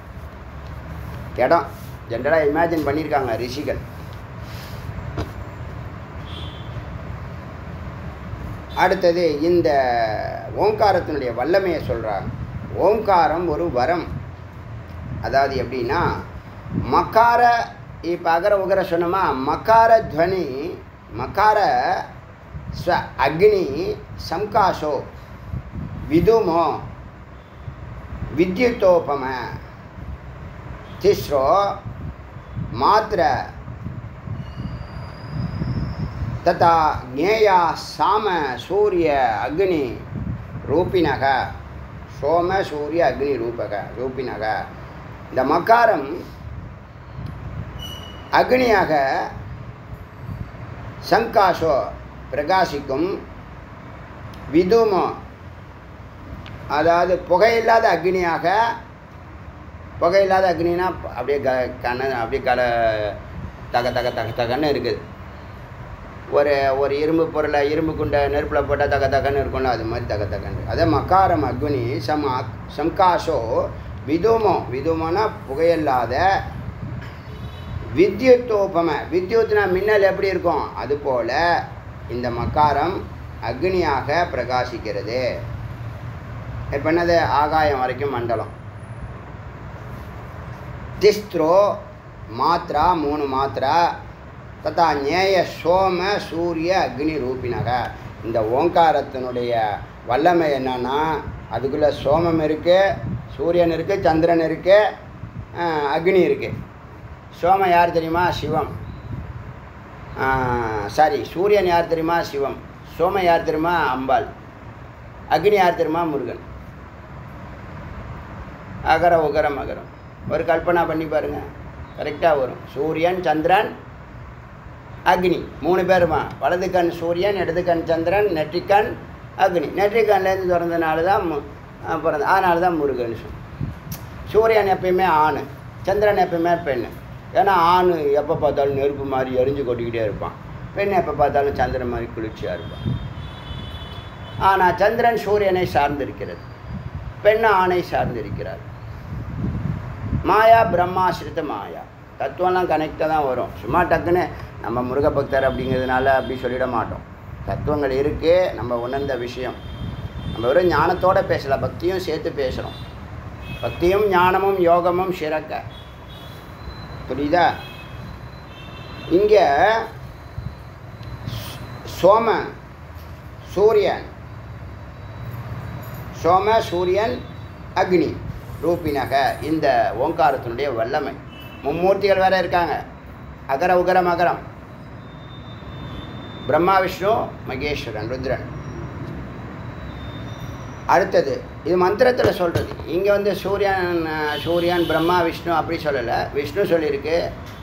இடம் ஜென்ரலாக இமேஜின் பண்ணியிருக்காங்க ரிஷிகள் அடுத்தது இந்த ஓங்காரத்தினுடைய வல்லமையை சொல்கிறாங்க ஓங்காரம் ஒரு வரம் அதாவது எப்படின்னா மக்கார இப்போ அகர உகர சொன்னோமா மக்கார துவனி மக்கார ஸ்வ அக்னி சம்காசோ விதுமோ வித்யுத்தோபம திஸ்ரோ மாத்திர ததா ஞேயா சாம சூரிய அக்னி ரூபினக சோம சூரிய அக்னி ரூபக ரூபினக இந்த மக்காரம் அக்னியாக சங்காசோ பிரகாசிக்கும் விதுமோ அதாவது புகையில்லாத அக்னியாக புகையில்லாத அக்னினா அப்படியே க கண்ண அப்படியே கல தக தக தக தகன்னு இருக்குது ஒரு ஒரு இரும்பு பொருளை இரும்பு குண்டை நெருப்பில் போட்டால் தக தகன்னு இருக்கும்ல அது மாதிரி தக தகன்னு அதே மக்காரம் அக்னி சம் அக்- சம்காசோ விதுமோ விதுமோனா புகையில்லாத வித்யுத்தோபம வித்யுத்னா மின்னல் எப்படி இருக்கும் அதுபோல் இந்த மக்காரம் அக்னியாக பிரகாசிக்கிறது இப்போ என்னது ஆகாயம் வரைக்கும் மண்டலம் திஸ்த்ரோ மாத்ரா மூணு மாத்ரா ததா ஞேய சோம சூரிய அக்னி ரூபினக இந்த ஓங்காரத்தினுடைய வல்லமை என்னன்னா அதுக்குள்ளே சோமம் இருக்குது சூரியன் இருக்குது சந்திரன் இருக்குது அக்னி இருக்குது சோமம் யார் தெரியுமா சிவம் சாரி சூரியன் யார் தெரியுமா சிவம் சோமம் யார் தெரியுமா அம்பாள் அக்னி யார் தெரியுமா முருகன் அகர உகரம் அகரம் ஒரு கல்பனா பண்ணி பாருங்க கரெக்டாக வரும் சூரியன் சந்திரன் அக்னி மூணு பேருமா வலது கண் சூரியன் இடது கண் சந்திரன் நெற்றிக்கண் அக்னி நெற்றிக்கண்லேருந்து திறந்தனால தான் மு- ஆ, பிறந்த அதனால தான் முருகன் சொல் சூரியன் எப்பயுமே ஆண் சந்திரன் எப்பயுமே பெண் ஏன்னா ஆண் எப்போ பார்த்தாலும் நெருப்பு மாதிரி எரிஞ்சு கொட்டிக்கிட்டே இருப்பான் பெண் எப்போ பார்த்தாலும் சந்திரன் மாதிரி குளிர்ச்சியாக இருப்பான் ஆனால் சந்திரன் சூரியனை சார்ந்திருக்கிறது பெண் ஆணை சார்ந்திருக்கிறார் மாயா பிரம்மாசிரித்த மாயா தத்துவம்லாம் கனெக்டாக தான் வரும் சும்மா டக்குன்னு நம்ம முருக பக்தர் அப்படிங்கிறதுனால அப்படி சொல்லிட மாட்டோம் தத்துவங்கள் இருக்கு நம்ம உணர்ந்த விஷயம் நம்ம வெறும் ஞானத்தோட பேசல பக்தியும் சேர்த்து பேசுகிறோம் பக்தியும் ஞானமும் யோகமும் சிறக்க புரியுதா இங்கே சோம சூரியன் சோம சூரியன் அக்னி ரூபினக இந்த ஓங்காரத்தினுடைய வல்லமை மும்மூர்த்திகள் வேற இருக்காங்க அகர உகர மகரம் பிரம்மா விஷ்ணு மகேஸ்வரன் ருத்ரன் அடுத்தது இது மந்திரத்தில் சொல்கிறது இங்கே வந்து சூரியன் அஹ், சூரியன் பிரம்மா விஷ்ணு அப்படி சொல்லலை விஷ்ணு சொல்லியிருக்கு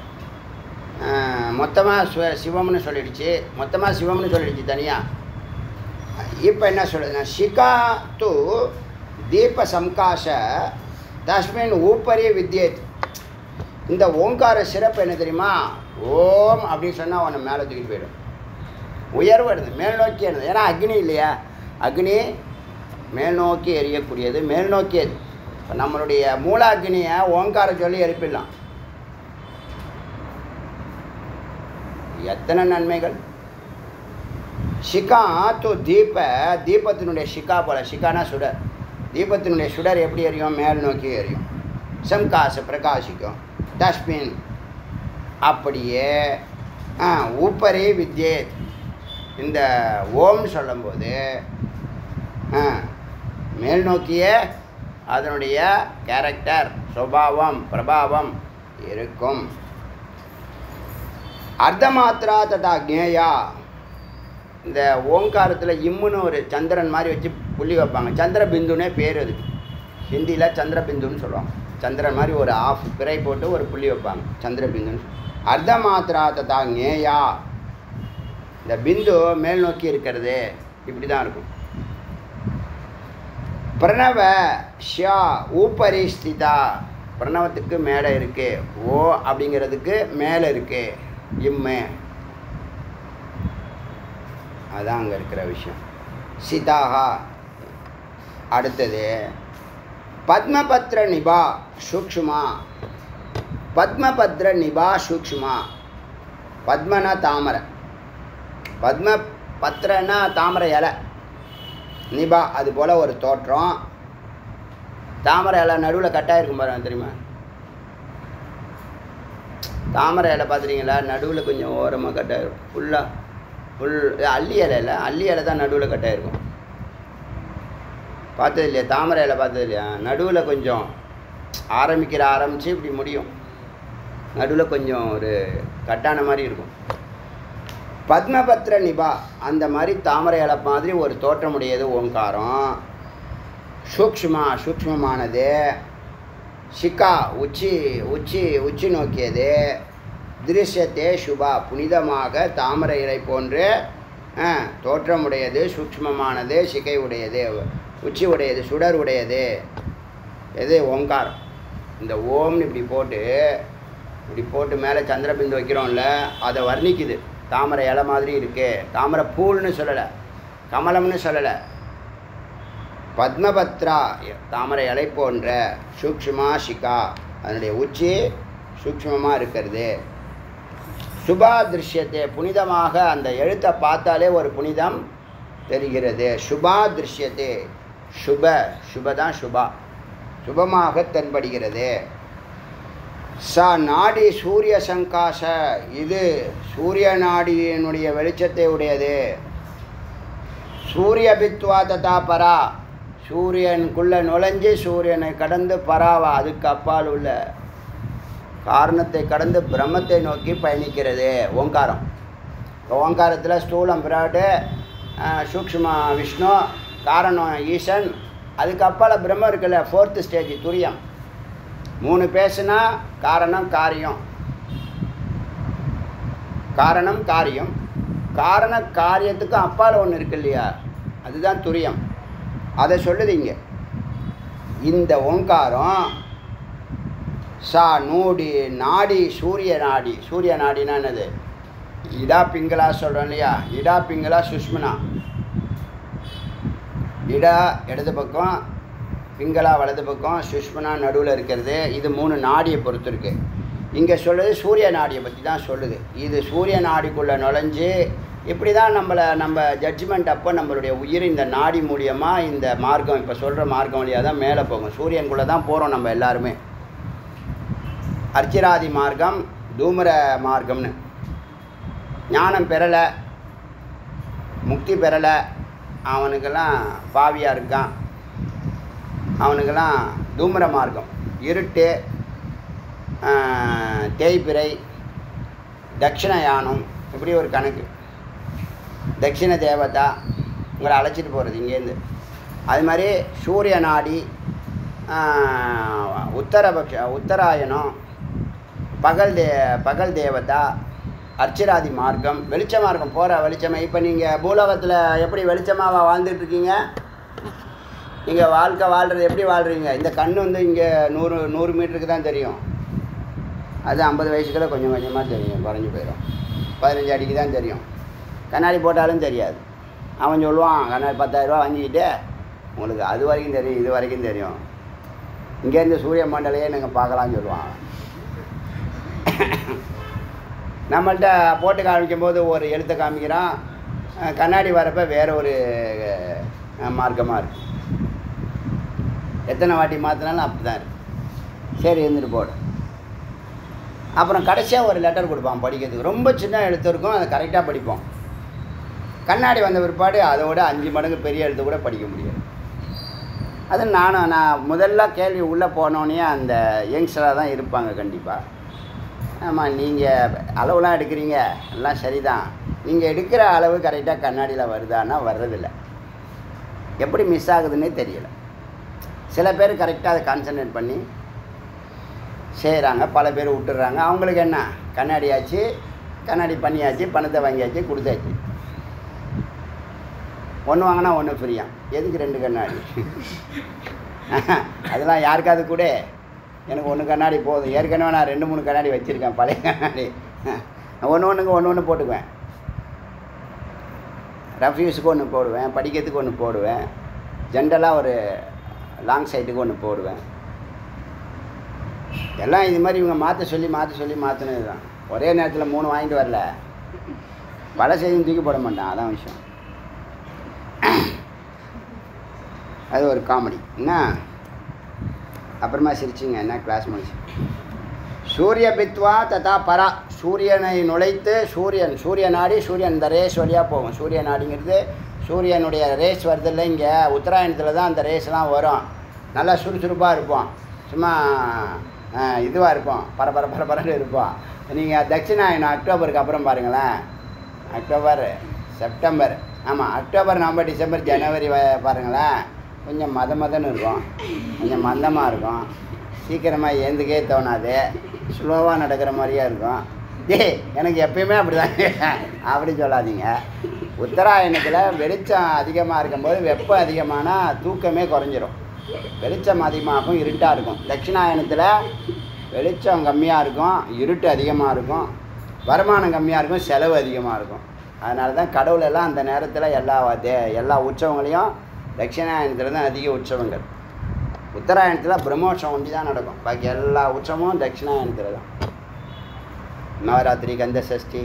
மொத்தமாக சிவம்னு சொல்லிடுச்சு மொத்தமாக சிவம்னு சொல்லிடுச்சு தனியாக இப்போ என்ன சொல்லுதுன்னா ஷிகா து தீப சம்காஷ தஸ்மின் ஊப்பரி வித்யேத் இந்த ஓங்கார சிறப்பு என்ன தெரியுமா ஓம் அப்படின்னு சொன்னால் உன்னை மேலே தூக்கிட்டு போயிடும் உயர்வு வருது மேல் நோக்கி இருந்தது ஏன்னா அக்னி இல்லையா அக்னி மேல் நோக்கி எரியக்கூடியது மேல் நோக்கியது இப்போ நம்மளுடைய மூல அக்னியை ஓங்கார சொல்லி எழுப்பிடலாம் எத்தனை நன்மைகள் ஷிகா து தீப தீபத்தினுடைய ஷிகா போல ஷிகானா சுடர் தீபத்தினுடைய சுடர் எப்படி எரியும் மேல் நோக்கி எரியும் சம்காச பிரகாசிக்கும் தஸ்மின் அப்படியே ஆ ஊப்பரே வித்யே இந்த ஓம் சொல்லும்போது ஆ மேல் நோக்கிய அதனுடைய கேரக்டர் சுபாவம் பிரபாவம் இருக்கும் அர்த்தமாத்திரா ததா ஜேயா இந்த ஓங்காரத்தில் இம்முன்னு ஒரு சந்திரன் மாதிரி வச்சு புள்ளி வைப்பாங்க சந்திர பிந்துனே பேர் அது ஹிந்தியில் சந்திர பிந்துன்னு சொல்லுவாங்க சந்திரன் மாதிரி ஒரு ஆஃப் பிறை போட்டு ஒரு புள்ளி வைப்பாங்க சந்திர பிந்துன்னு சொல்லு- அர்த்த மாத்திரா ததா ஞேயா இந்த பிந்து மேல் நோக்கி இருக்கிறது இப்படி தான் இருக்கும் பிரணவ ஷியா ஊப்பரி ஸ்திதா பிரணவத்துக்கு மேலே இருக்கு ஓ அப்படிங்கிறதுக்கு மேலே இருக்கு இம்மு அதான் அங்கே இருக்கிற விஷயம் சிதாகா அடுத்தது பத்மபத்ர நிபா சூக்ஷ்மா பத்மபத்ர நிபா சூக்ஷ்மா பத்மனா தாமரை பத்ம பத்திரன்னா தாமரை இலை நிபா அது போல் ஒரு தோற்றம் தாமரை இலை நடுவில் கட்டாயிருக்கும் பாருங்க தெரியுமா தாமரை இலை பார்த்துறீங்களா நடுவில் கொஞ்சம் ஓரமாக கட்டாயிருக்கும் ஃபுல்லாக ஃபுல் அல்லி இலை இல்லை அல்லி இலை தான் நடுவில் கட்டாயிருக்கும் பார்த்தது இல்லையா தாமரை இலை பார்த்தது இல்லையா நடுவில் கொஞ்சம் ஆரம்பிக்கிற ஆரம்பித்து இப்படி முடியும் நடுவில் கொஞ்சம் ஒரு கட்டான மாதிரி இருக்கும் பத்மபத்ர நிபா அந்த மாதிரி தாமரை இலை மாதிரி ஒரு தோற்றமுடையது ஓங்காரம் சூக்ஷ்மா சூக்ஷ்மமானது சிக்கா உச்சி உச்சி உச்சி நோக்கியது திருஷ்யத்தே சுபா புனிதமாக தாமரை இலை போன்று ஆ, தோற்றமுடையது சூக்ஷ்மமானது சிகை உடையது உச்சி உடையது சுடர் உடையது எது ஓங்காரம் இந்த ஓம்னு இப்படி போட்டு இப்படி போட்டு மேலே சந்திரபிந்து வைக்கிறோம்ல அதை வர்ணிக்குது தாமரை இலை மாதிரி இருக்கு தாமரை பூல்னு சொல்லலை கமலம்னு சொல்லலை பத்மபத்ரா தாமரை இலை போன்ற சூக்ஷ்மா சிகா அதனுடைய உச்சி சூக்ஷ்மமாக இருக்கிறது சுபா திருஷ்யத்தை புனிதமாக அந்த எழுத்தை பார்த்தாலே ஒரு புனிதம் தெரிகிறது சுபா திருஷ்யத்தை சுப சுப தான் சுபா சுபமாக தென்படுகிறது ச நாடி சூரிய சங்காச இது சூரிய நாடியினுடைய வெளிச்சத்தை உடையது சூரிய பித்வா ததா பரா சூரியனுக்குள்ள நுழைஞ்சு சூரியனை கடந்து பராவா அதுக்கு அப்பால் உள்ள காரணத்தை கடந்து பிரம்மத்தை நோக்கி பயணிக்கிறது ஓங்காரம் ஓங்காரத்தில் ஸ்தூலம் பிராட்டு சூக்ஷ்ம விஷ்ணு காரணம் ஈசன் அதுக்கு அப்பால் பிரம்மம் இருக்குல்ல ஃபோர்த்து ஸ்டேஜ் துரியம் மூணு பேசுனா காரணம் காரியம் காரணம் காரியம் காரண காரியத்துக்கு அப்பால் ஒன்று இருக்கு இல்லையா அதுதான் துரியம் அதை சொல்லுது இங்க இந்த ஓங்காரம் சா நூடி நாடி சூரிய நாடி சூரிய நாடினா என்னது இடா பிங்களா சொல்கிறோம் இல்லையா இடா பிங்களா சுஷ்மனா இடா இடது பக்கம் பிங்களா வலது பக்கம் சுஷ்மனா நடுவில் இருக்கிறது இது மூணு நாடியை பொறுத்து இருக்கு இங்கே சொல்லுது சூரிய நாடியை பற்றி தான் சொல்லுது இது சூரிய நாடிக்குள்ளே நுழைஞ்சு இப்படி தான் நம்மளை நம்ம ஜட்ஜ்மெண்ட் அப்போ நம்மளுடைய உயிர் இந்த நாடி மூலியமாக இந்த மார்க்கம் இப்போ சொல்கிற மார்க்கம் வழியாக தான் மேலே போகும் சூரியனுக்குள்ளே தான் போகிறோம் நம்ம எல்லாருமே அர்ச்சிராதி மார்க்கம் தூமர மார்க்கம்னு ஞானம் பெறலை முக்தி பெறலை அவனுக்கெல்லாம் பாவியாக இருக்கான் அவனுக்கெல்லாம் தூமர மார்க்கம் இருட்டு ஆஹ், தேய்பிறை தட்சிண யானம் இப்படி ஒரு கணக்கு தட்சிண தேவதா உங்களை அழைச்சிட்டு போகிறது இங்கேருந்து அது மாதிரி சூரிய நாடி ஆஹ், உத்தரபக்ஷ உத்தராயணம் பகல் தே பகல் தேவதா அர்ச்சிராதி மார்க்கம் வெளிச்ச மார்க்கம் போகிற வெளிச்சமே இப்போ நீங்கள் பூலோகத்தில் எப்படி வெளிச்சமாக வாழ்ந்துட்டு இருக்கீங்க நீங்கள் வாழ்க்கை வாழ்கிறது எப்படி வாழ்கிறீங்க இந்த கண் வந்து இங்கே நூறு நூறு மீட்டருக்கு தான் தெரியும் அது ஐம்பது வயசுக்குள்ள கொஞ்சம் கொஞ்சமாக தெரியும் குறைஞ்சி போயிடும் பதினஞ்சு அடிக்கு தான் தெரியும் கண்ணாடி போட்டாலும் தெரியாது அவன் சொல்லுவான் கண்ணாடி பத்தாயிரரூபா வாங்கிக்கிட்டு உங்களுக்கு அது வரைக்கும் தெரியும் இது வரைக்கும் தெரியும் இங்கேருந்து சூரிய மண்டலையே நீங்கள் பார்க்கலாம்னு சொல்லுவான் அவன். நம்மள்ட்ட போட்டு காமிக்கும் போது ஒரு எழுத்தை காமிக்கிறான் அஹ் கண்ணாடி வரப்ப வேற ஒரு மார்க்கமாக இருக்கு எத்தனை வாட்டி மாற்றினாலும் அப்படி தான் இருக்கு சரி இருந்துட்டு போடு அப்புறம் கடைசியாக ஒரு லெட்டர் கொடுப்பான் படிக்கிறதுக்கு ரொம்ப சின்ன எழுத்து இருக்கும் அதை கரெக்டாக படிப்போம் கண்ணாடி வந்த பிற்பாடு அதோட அஞ்சு மடங்கு பெரிய எழுத்து கூட படிக்க முடியாது அது நானும் நான் முதல்ல கேள்வி உள்ளே போனோடனே அந்த யங்ஸ்டராக தான் இருப்பாங்க கண்டிப்பாக ஆமாம் நீங்கள் அளவுலாம் எடுக்கிறீங்க எல்லாம் சரிதான் நீங்கள் எடுக்கிற அளவு கரெக்டாக கண்ணாடியில் வருதான்னா வர்றதில்ல எப்படி மிஸ் ஆகுதுன்னே தெரியல சில பேர் கரெக்டாக அதை கான்சன்ட்ரேட் பண்ணி செய்கிறாங்க பல பேர் விட்டுறாங்க அவங்களுக்கு என்ன கண்ணாடி ஆச்சு கண்ணாடி பண்ணியாச்சு பணத்தை வாங்கியாச்சு கொடுத்தாச்சு ஒன்று வாங்கினா ஒன்று ஃப்ரீயா எதுக்கு ரெண்டு கண்ணாடி அதெல்லாம் யாருக்காவது கூட எனக்கு ஒன்று கண்ணாடி போதும் ஏற்கனவே நான் ரெண்டு மூணு கண்ணாடி வச்சுருக்கேன் பழைய கண்ணாடி ஒன்று ஒன்றுக்கு ஒன்று ஒன்று போட்டுக்குவேன் ரெஃப்யூஸுக்கு ஒன்று போடுவேன் படிக்கிறதுக்கு ஒன்று போடுவேன் ஜென்ரலாக ஒரு லாங் சைட்டுக்கு ஒன்று போடுவேன் எல்லாம் இது மாதிரி இவங்க மாற்ற சொல்லி மாற்ற சொல்லி மாற்றினது தான் ஒரே நேரத்தில் மூணு வாங்கிட்டு வரல பல செய்தியும் தூக்கி போட மாட்டான் அதான் விஷயம் அது ஒரு காமெடி என்ன அப்புறமா சிரிச்சிங்க என்ன கிளாஸ் முடிச்சு சூரிய பித்வா ததா பரா சூரியனை நுழைத்து சூரியன் சூரிய நாடி சூரியன் இந்த ரேஸ் வழியாக போகும் சூரிய நாடிங்கிறது சூரியனுடைய ரேஸ் வருதில்ல இங்கே உத்தராயணத்தில் தான் அந்த ரேஸ்லாம் வரும் நல்லா சுறுசுறுப்பாக இருப்போம் சும்மா இதுவாக இருப்போம் பர பர பர பரன்னு இருப்போம் நீங்கள் தட்சிணாயனம் அக்டோபருக்கு அப்புறம் பாருங்களேன் அக்டோபர் செப்டம்பர் ஆமாம் அக்டோபர் நவம்பர் டிசம்பர் ஜனவரி வ- பாருங்களேன் கொஞ்சம் மத மதன்னு இருக்கும் கொஞ்சம் மந்தமாக இருக்கும் சீக்கிரமாக ஏந்துக்கே தோணாது ஸ்லோவாக நடக்கிற மாதிரியே இருக்கும் டேய் எனக்கு எப்பயுமே அப்படி தான் அப்படி சொல்லாதீங்க உத்தராயணத்தில் வெளிச்சம் அதிகமாக இருக்கும்போது வெப்பம் அதிகமானால் தூக்கமே குறைஞ்சிரும் வெளிச்சம் அதிகமாகும் இருட்டாக இருக்கும் தட்சிணாயனத்தில் வெளிச்சம் கம்மியாக இருக்கும் இருட்டு அதிகமாக இருக்கும் வருமானம் கம்மியாக இருக்கும் செலவு அதிகமாக இருக்கும் அதனால தான் கடவுள் எல்லாம் அந்த நேரத்தில் எல்லா தே எல்லா உற்சவங்களையும் தட்சிணாயனத்தில் தான் அதிக உற்சவங்கள் உத்தராயணத்தில் பிரம்மோற்சவம் ஒண்டி தான் நடக்கும் பாக்கி எல்லா உற்சவமும் தட்சிணாயனத்தில் தான் நவராத்திரி கந்த சஷ்டி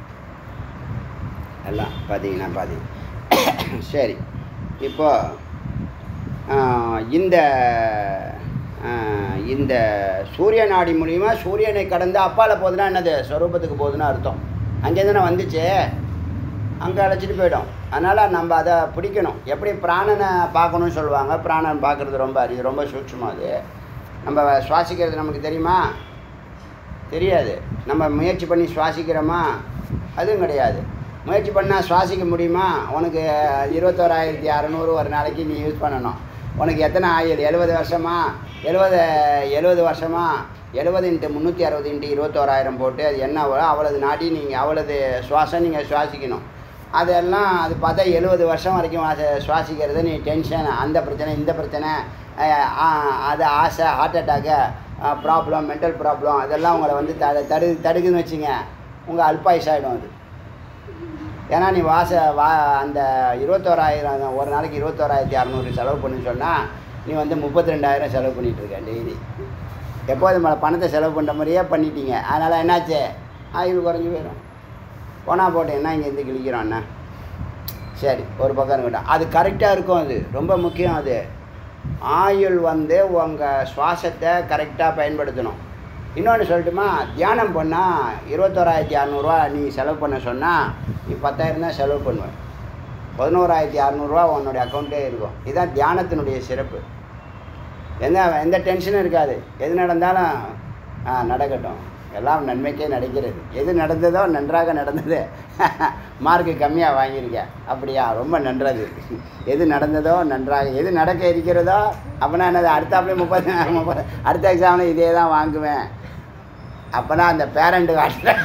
எல்லாம் பார்த்தீங்கன்னா பார்த்தீங்க சரி இப்போ ஆஹ், இந்த ஆஹ், இந்த சூரிய நாடி மூலியமா சூரியனை கடந்து அப்பால போகுதுன்னா என்னது ஸ்வரூபத்துக்கு போகுதுன்னு அர்த்தம் அங்கேருந்து தானே வந்துச்சு அங்கே அழைச்சிட்டு போயிடும் அதனால் நம்ம அதை பிடிக்கணும் எப்படி பிராணனை பார்க்கணும்னு சொல்லுவாங்க பிராணன் பார்க்குறது ரொம்ப அரிது ரொம்ப சூட்சமாக அது நம்ம சுவாசிக்கிறது நமக்கு தெரியுமா தெரியாது நம்ம முயற்சி பண்ணி சுவாசிக்கிறோமா அதுவும் கிடையாது முயற்சி பண்ணால் சுவாசிக்க முடியுமா உனக்கு இருபத்தோராயிரத்தி அறநூறு ஒரு நாளைக்கு நீ யூஸ் பண்ணணும் உனக்கு எத்தனை ஆயுள் எழுபது வருஷமா எழுபது எழுபது வருஷமா எழுபது இன்ட்டு முந்நூற்றி அறுபது இன்ட்டு இருபத்தோராயிரம் போட்டு அது என்ன வரும் அவ்வளவு நாடி நீங்கள் அவ்வளவு சுவாசம் நீங்கள் சுவாசிக்கணும் அதெல்லாம் அது பார்த்தா எழுபது வருஷம் வரைக்கும் வாச- சுவாசிக்கிறது நீ டென்ஷன் அந்த பிரச்சனை இந்த பிரச்சனை அஹ், ஆ- அது ஆசை heart attack problem mental problem அதெல்லாம் உங்களை வந்து தடு தடு தடுக்குன்னு வச்சுங்க உங்கள் அல்பாயுஸ் ஆகிடும் அது ஏன்னா நீ வாச வா அந்த இருபத்தோராயிரம் ஒரு நாளைக்கு இருபத்தோராயிரத்தி அறநூறு செலவு பண்ணு சொன்னால் நீ வந்து முப்பத்தி ரெண்டாயிரம் செலவு பண்ணிகிட்டு இருக்க டெய்லி எப்போதும் ம- பணத்தை செலவு பண்ணுற மாதிரியே பண்ணிட்டீங்க அதனால் என்னாச்சு ஆயுள் குறைஞ்சி போயிடும் போனால் போட்டு என்ன இங்கேருந்து கிழிக்கிறோம் அண்ணா சரி ஒரு பக்கம் இருக்கட்டும் அது கரெக்டாக இருக்கும் அது ரொம்ப முக்கியம் அது ஆயுள் வந்து உங்கள் சுவாசத்தை கரெக்டாக பயன்படுத்தணும் இன்னொன்று சொல்லட்டுமா தியானம் பண்ணால் இருபத்தோராயிரத்தி அறநூறுவா நீ செலவு பண்ண சொன்னால் நீ பத்தாயிரம் தான் செலவு பண்ணுவேன் பதினோராயிரத்தி அறநூறுவா உன்னுடைய அக்கௌண்ட்டே இருக்கும் இதுதான் தியானத்தினுடைய சிறப்பு எந்த எந்த டென்ஷனும் இருக்காது எது நடந்தாலும் ஆ நடக்கட்டும் எல்லாம் நன்மைக்கே நடக்கிறது எது நடந்ததோ நன்றாக நடந்தது மார்க்கு கம்மியாக வாங்கியிருக்கேன் அப்படியா ரொம்ப நன்றது எது நடந்ததோ நன்றாக எது நடக்க இருக்கிறதோ அப்போனா என்னது அடுத்தாப்புல முப்பது முப்பது அடுத்த எக்ஸாமில் இதே தான் வாங்குவேன் அப்போனா அந்த பேரண்ட்டு காட்டுறேன்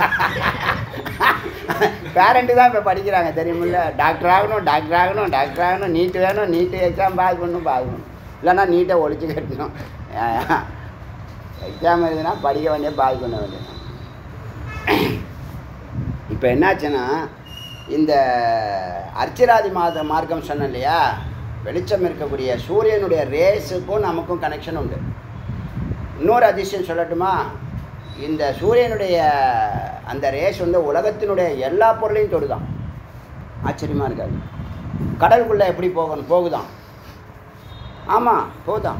பேரண்ட்டு தான் இப்போ படிக்கிறாங்க தெரியுமில்ல டாக்டர் ஆகணும் டாக்டர் ஆகணும் டாக்டர் ஆகணும் நீட்டு வேணும் நீட்டு எக்ஸாம் பாஸ் பண்ணணும் பாஸ் பண்ணணும் இல்லைன்னா நீட்டை ஒழிச்சு கட்டணும் எக்ஸாம் எழுதுனா படிக்க வேண்டிய பாஸ் பண்ண வேண்டியது இப்போ என்னாச்சுன்னா இந்த அர்ச்சிராதி மாத மார்க்கம் சொன்னேன் இல்லையா வெளிச்சம் இருக்கக்கூடிய சூரியனுடைய ரேஸுக்கும் நமக்கும் கனெக்ஷன் உண்டு இன்னொரு அதிசயம் சொல்லட்டுமா இந்த சூரியனுடைய அந்த ரேஸ் வந்து உலகத்தினுடைய எல்லா பொருளையும் தொடுதான் ஆச்சரியமாக இருக்காது கடலுக்குள்ளே எப்படி போகணும் போகுதான் ஆமாம் போகுதான்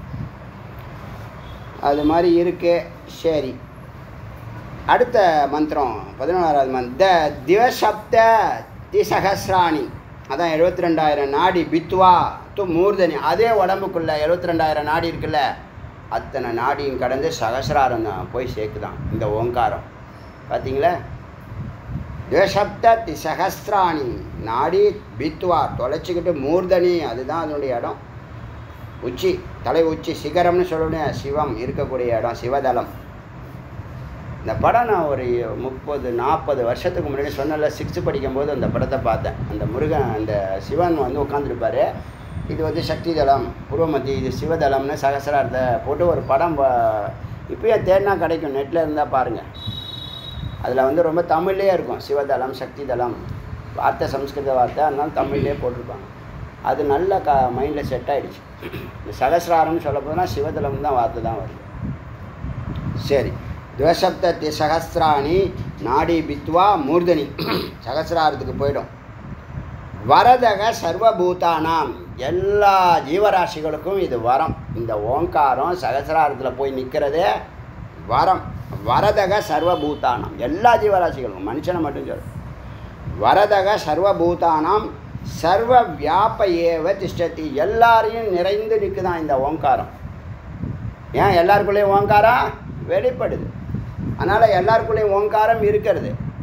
அது மாதிரி இருக்கு சரி அடுத்த மந்திரம் பதினோராவது மந்த் த திவசப்த திசகசிராணி அதான் எழுபத்தி ரெண்டாயிரம் நாடி பித்வா து மூர்தனி அதே உடம்புக்குள்ள எழுபத்தி ரெண்டாயிரம் நாடி இருக்குல்ல அத்தனை நாடியும் கடந்து சகசிராரம் தான் போய் சேர்க்குதான் இந்த ஓங்காரம் பார்த்தீங்களா திவசப்த திசகசிராணி நாடி பித்வா தொலைச்சிக்கிட்டு மூர்தனி அதுதான் அதனுடைய இடம் உச்சி தலை உச்சி சிகரம்னு சொல்லணும் சிவம் இருக்கக்கூடிய இடம் சிவதலம் இந்த படம் நான் ஒரு முப்பது நாற்பது வருஷத்துக்கு முன்னாடி சொன்னல சிக்ஸ்த்து படிக்கும்போது அந்த படத்தை பார்த்தேன் அந்த முருகன் அந்த சிவன் வந்து உட்காந்துருப்பாரு இது வந்து சக்தி தலம் பூர்வமதி இது சிவதலம்னு சகசிரார்த்த போட்டு ஒரு படம் ப- இப்பயே தேடினா கிடைக்கும் நெட்டில் இருந்தால் பாருங்கள் அதில் வந்து ரொம்ப தமிழ்லேயே இருக்கும் சிவதலம் சக்தி தலம் வார்த்தை சம்ஸ்கிருத வார்த்தை அதனால தமிழ்லேயே போட்டிருப்பாங்க அது நல்ல க மைண்டில் செட் ஆயிடுச்சு இந்த சகசிராரம்னு சொல்ல போனால் சிவதலம் தான் வார்த்தை தான் வருது சரி துவசப்தத்தி சகசிராணி நாடி பித்வா மூர்தனி சகசிராரத்துக்கு போயிடும் வரதக சர்வபூதானாம் எல்லா ஜீவராசிகளுக்கும் இது வரம் இந்த ஓங்காரம் சகசிராரத்தில் போய் நிற்கிறதே வரம் வரதக சர்வபூதானாம் எல்லா ஜீவராசிகளுக்கும் மனுஷனை மட்டும் சொல்ல வரதக சர்வபூதானாம் சர்வ வியாப ஏவ திஷ்டதி எல்லாரையும் நிறைந்து நிற்குதான் இந்த ஓங்காரம் ஏன் எல்லாருக்குள்ளேயும் ஓங்காரம் வெளிப்படுது அதனால் எல்லாருக்குள்ளேயும் ஓங்காரம் இருக்கிறது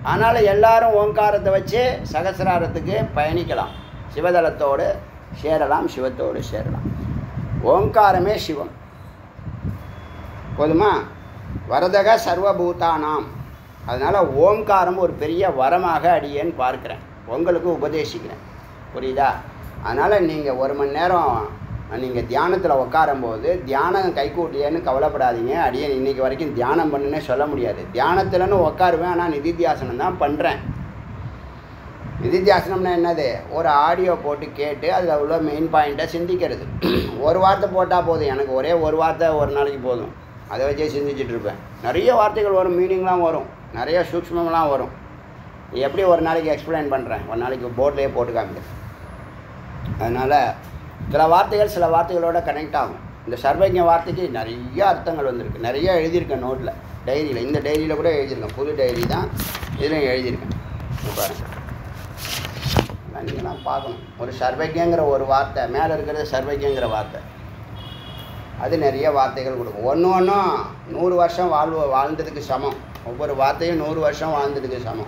அதனால் எல்லாரும் ஓங்காரத்தை வச்சு சகசிராரத்துக்கு பயணிக்கலாம் சிவதலத்தோடு சேரலாம் சிவத்தோடு சேரலாம் ஓங்காரமே சிவம் போதுமா வரதக சர்வபூதானாம் அதனால் ஓம்காரம் ஒரு பெரிய வரமாக அடியேன்னு பார்க்குறேன் உங்களுக்கு உபதேசிக்கிறேன் புரியுதா அதனால் நீங்கள் ஒரு மணி நேரம் நீங்கள் தியானத்தில் உட்காரும்போது தியானம் கைகூட்டியேன்னு கவலைப்படாதீங்க அடியேன் இன்னைக்கு வரைக்கும் தியானம் பண்ணுன்னே சொல்ல முடியாது தியானத்தில்னு உட்காருவேன் ஆனால் நிதித்தியாசனம் தான் பண்ணுறேன் நிதித்தியாசனம்னா என்னது ஒரு ஆடியோ போட்டு கேட்டு அதில் உள்ள மெயின் பாயிண்ட்டை சிந்திக்கிறது ஒரு வார்த்தை போட்டால் போதும் எனக்கு ஒரே ஒரு வார்த்தை ஒரு நாளைக்கு போதும் அதை வச்சே சிந்திச்சுட்டு இருப்பேன் நிறைய வார்த்தைகள் வரும் மீனிங்லாம் வரும் நிறைய சூக்ஷ்மம்லாம் வரும் எப்படி ஒரு நாளைக்கு எக்ஸ்பிளைன் பண்ணுறேன் ஒரு நாளைக்கு போர்ட்லேயே போட்டு காமிக்கிறேன் அதனால் சில வார்த்தைகள் சில வார்த்தைகளோட கனெக்ட் ஆகும் இந்த சர்வஜ வார்த்தைக்கு நிறைய அர்த்தங்கள் வந்திருக்கு நிறைய எழுதியிருக்கேன் நோட்டில் டைரியில் இந்த டைரியில் கூட எழுதியிருக்கேன் புது டைரி தான் இதுலையும் எழுதியிருக்கேன் இங்க பாருங்க அதெல்லாம் நீங்களாம் பார்க்கணும் ஒரு சர்வஜங்கிற ஒரு வார்த்தை மேலே இருக்கிறது சர்வஜங்கிற வார்த்தை அது நிறைய வார்த்தைகள் கொடுக்கும் ஒன்று ஒன்றும் நூறு வருஷம் வாழ்வு வாழ்ந்ததுக்கு சமம் ஒவ்வொரு வார்த்தையும் நூறு வருஷம் வாழ்ந்ததுக்கு சமம்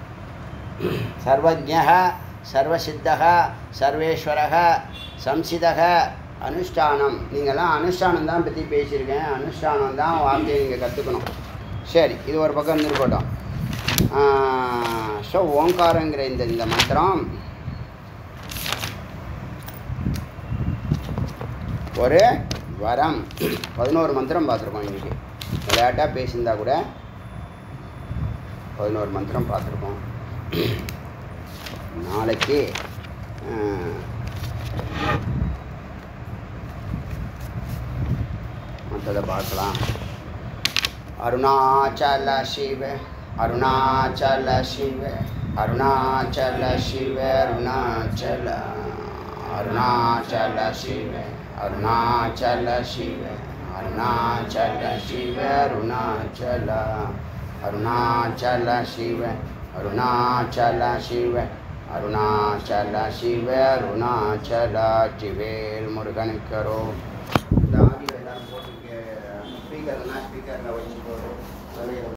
சர்வஜக சர்வசித்தக சர்வேஸ்வரக சம்சிதக அனுஷ்டானம் நீங்கள்லாம் அனுஷ்டானம் தான் பற்றி பேசியிருக்கேன் அனுஷ்டானம் தான் வார்த்தையை நீங்கள் கற்றுக்கணும் சரி இது ஒரு பக்கம் இருந்துருக்கட்டும் ஸோ ஓங்காரங்கிற இந்த இந்த மந்திரம் ஒரு வரம் பதினோரு மந்திரம் பார்த்துருக்கோம் இன்றைக்கி விளையாட்டாக பேசியிருந்தா கூட பதினோரு மந்திரம் பார்த்துருக்கோம் நாளைக்கு ஆஹ், மற்றதை பார்க்கலாம் அருணாச்சல சிவ அருணாச்சல சிவ அருணாச்சல சிவ அருணாச்சல அருணாச்சல சிவ அருணாச்சல சிவ அருணாச்சல சிவ அருணாச்சல அருணாச்சல சிவ அருணாச்சல சிவ அருணாச்சல சிவ அருணாச்சல சிவேல் முருகனுக்கரோ இந்த ஆடியோ எல்லாரும் போட்டு ஸ்பீக்கர்னா ஸ்பீக்கரில் வச்சு போடு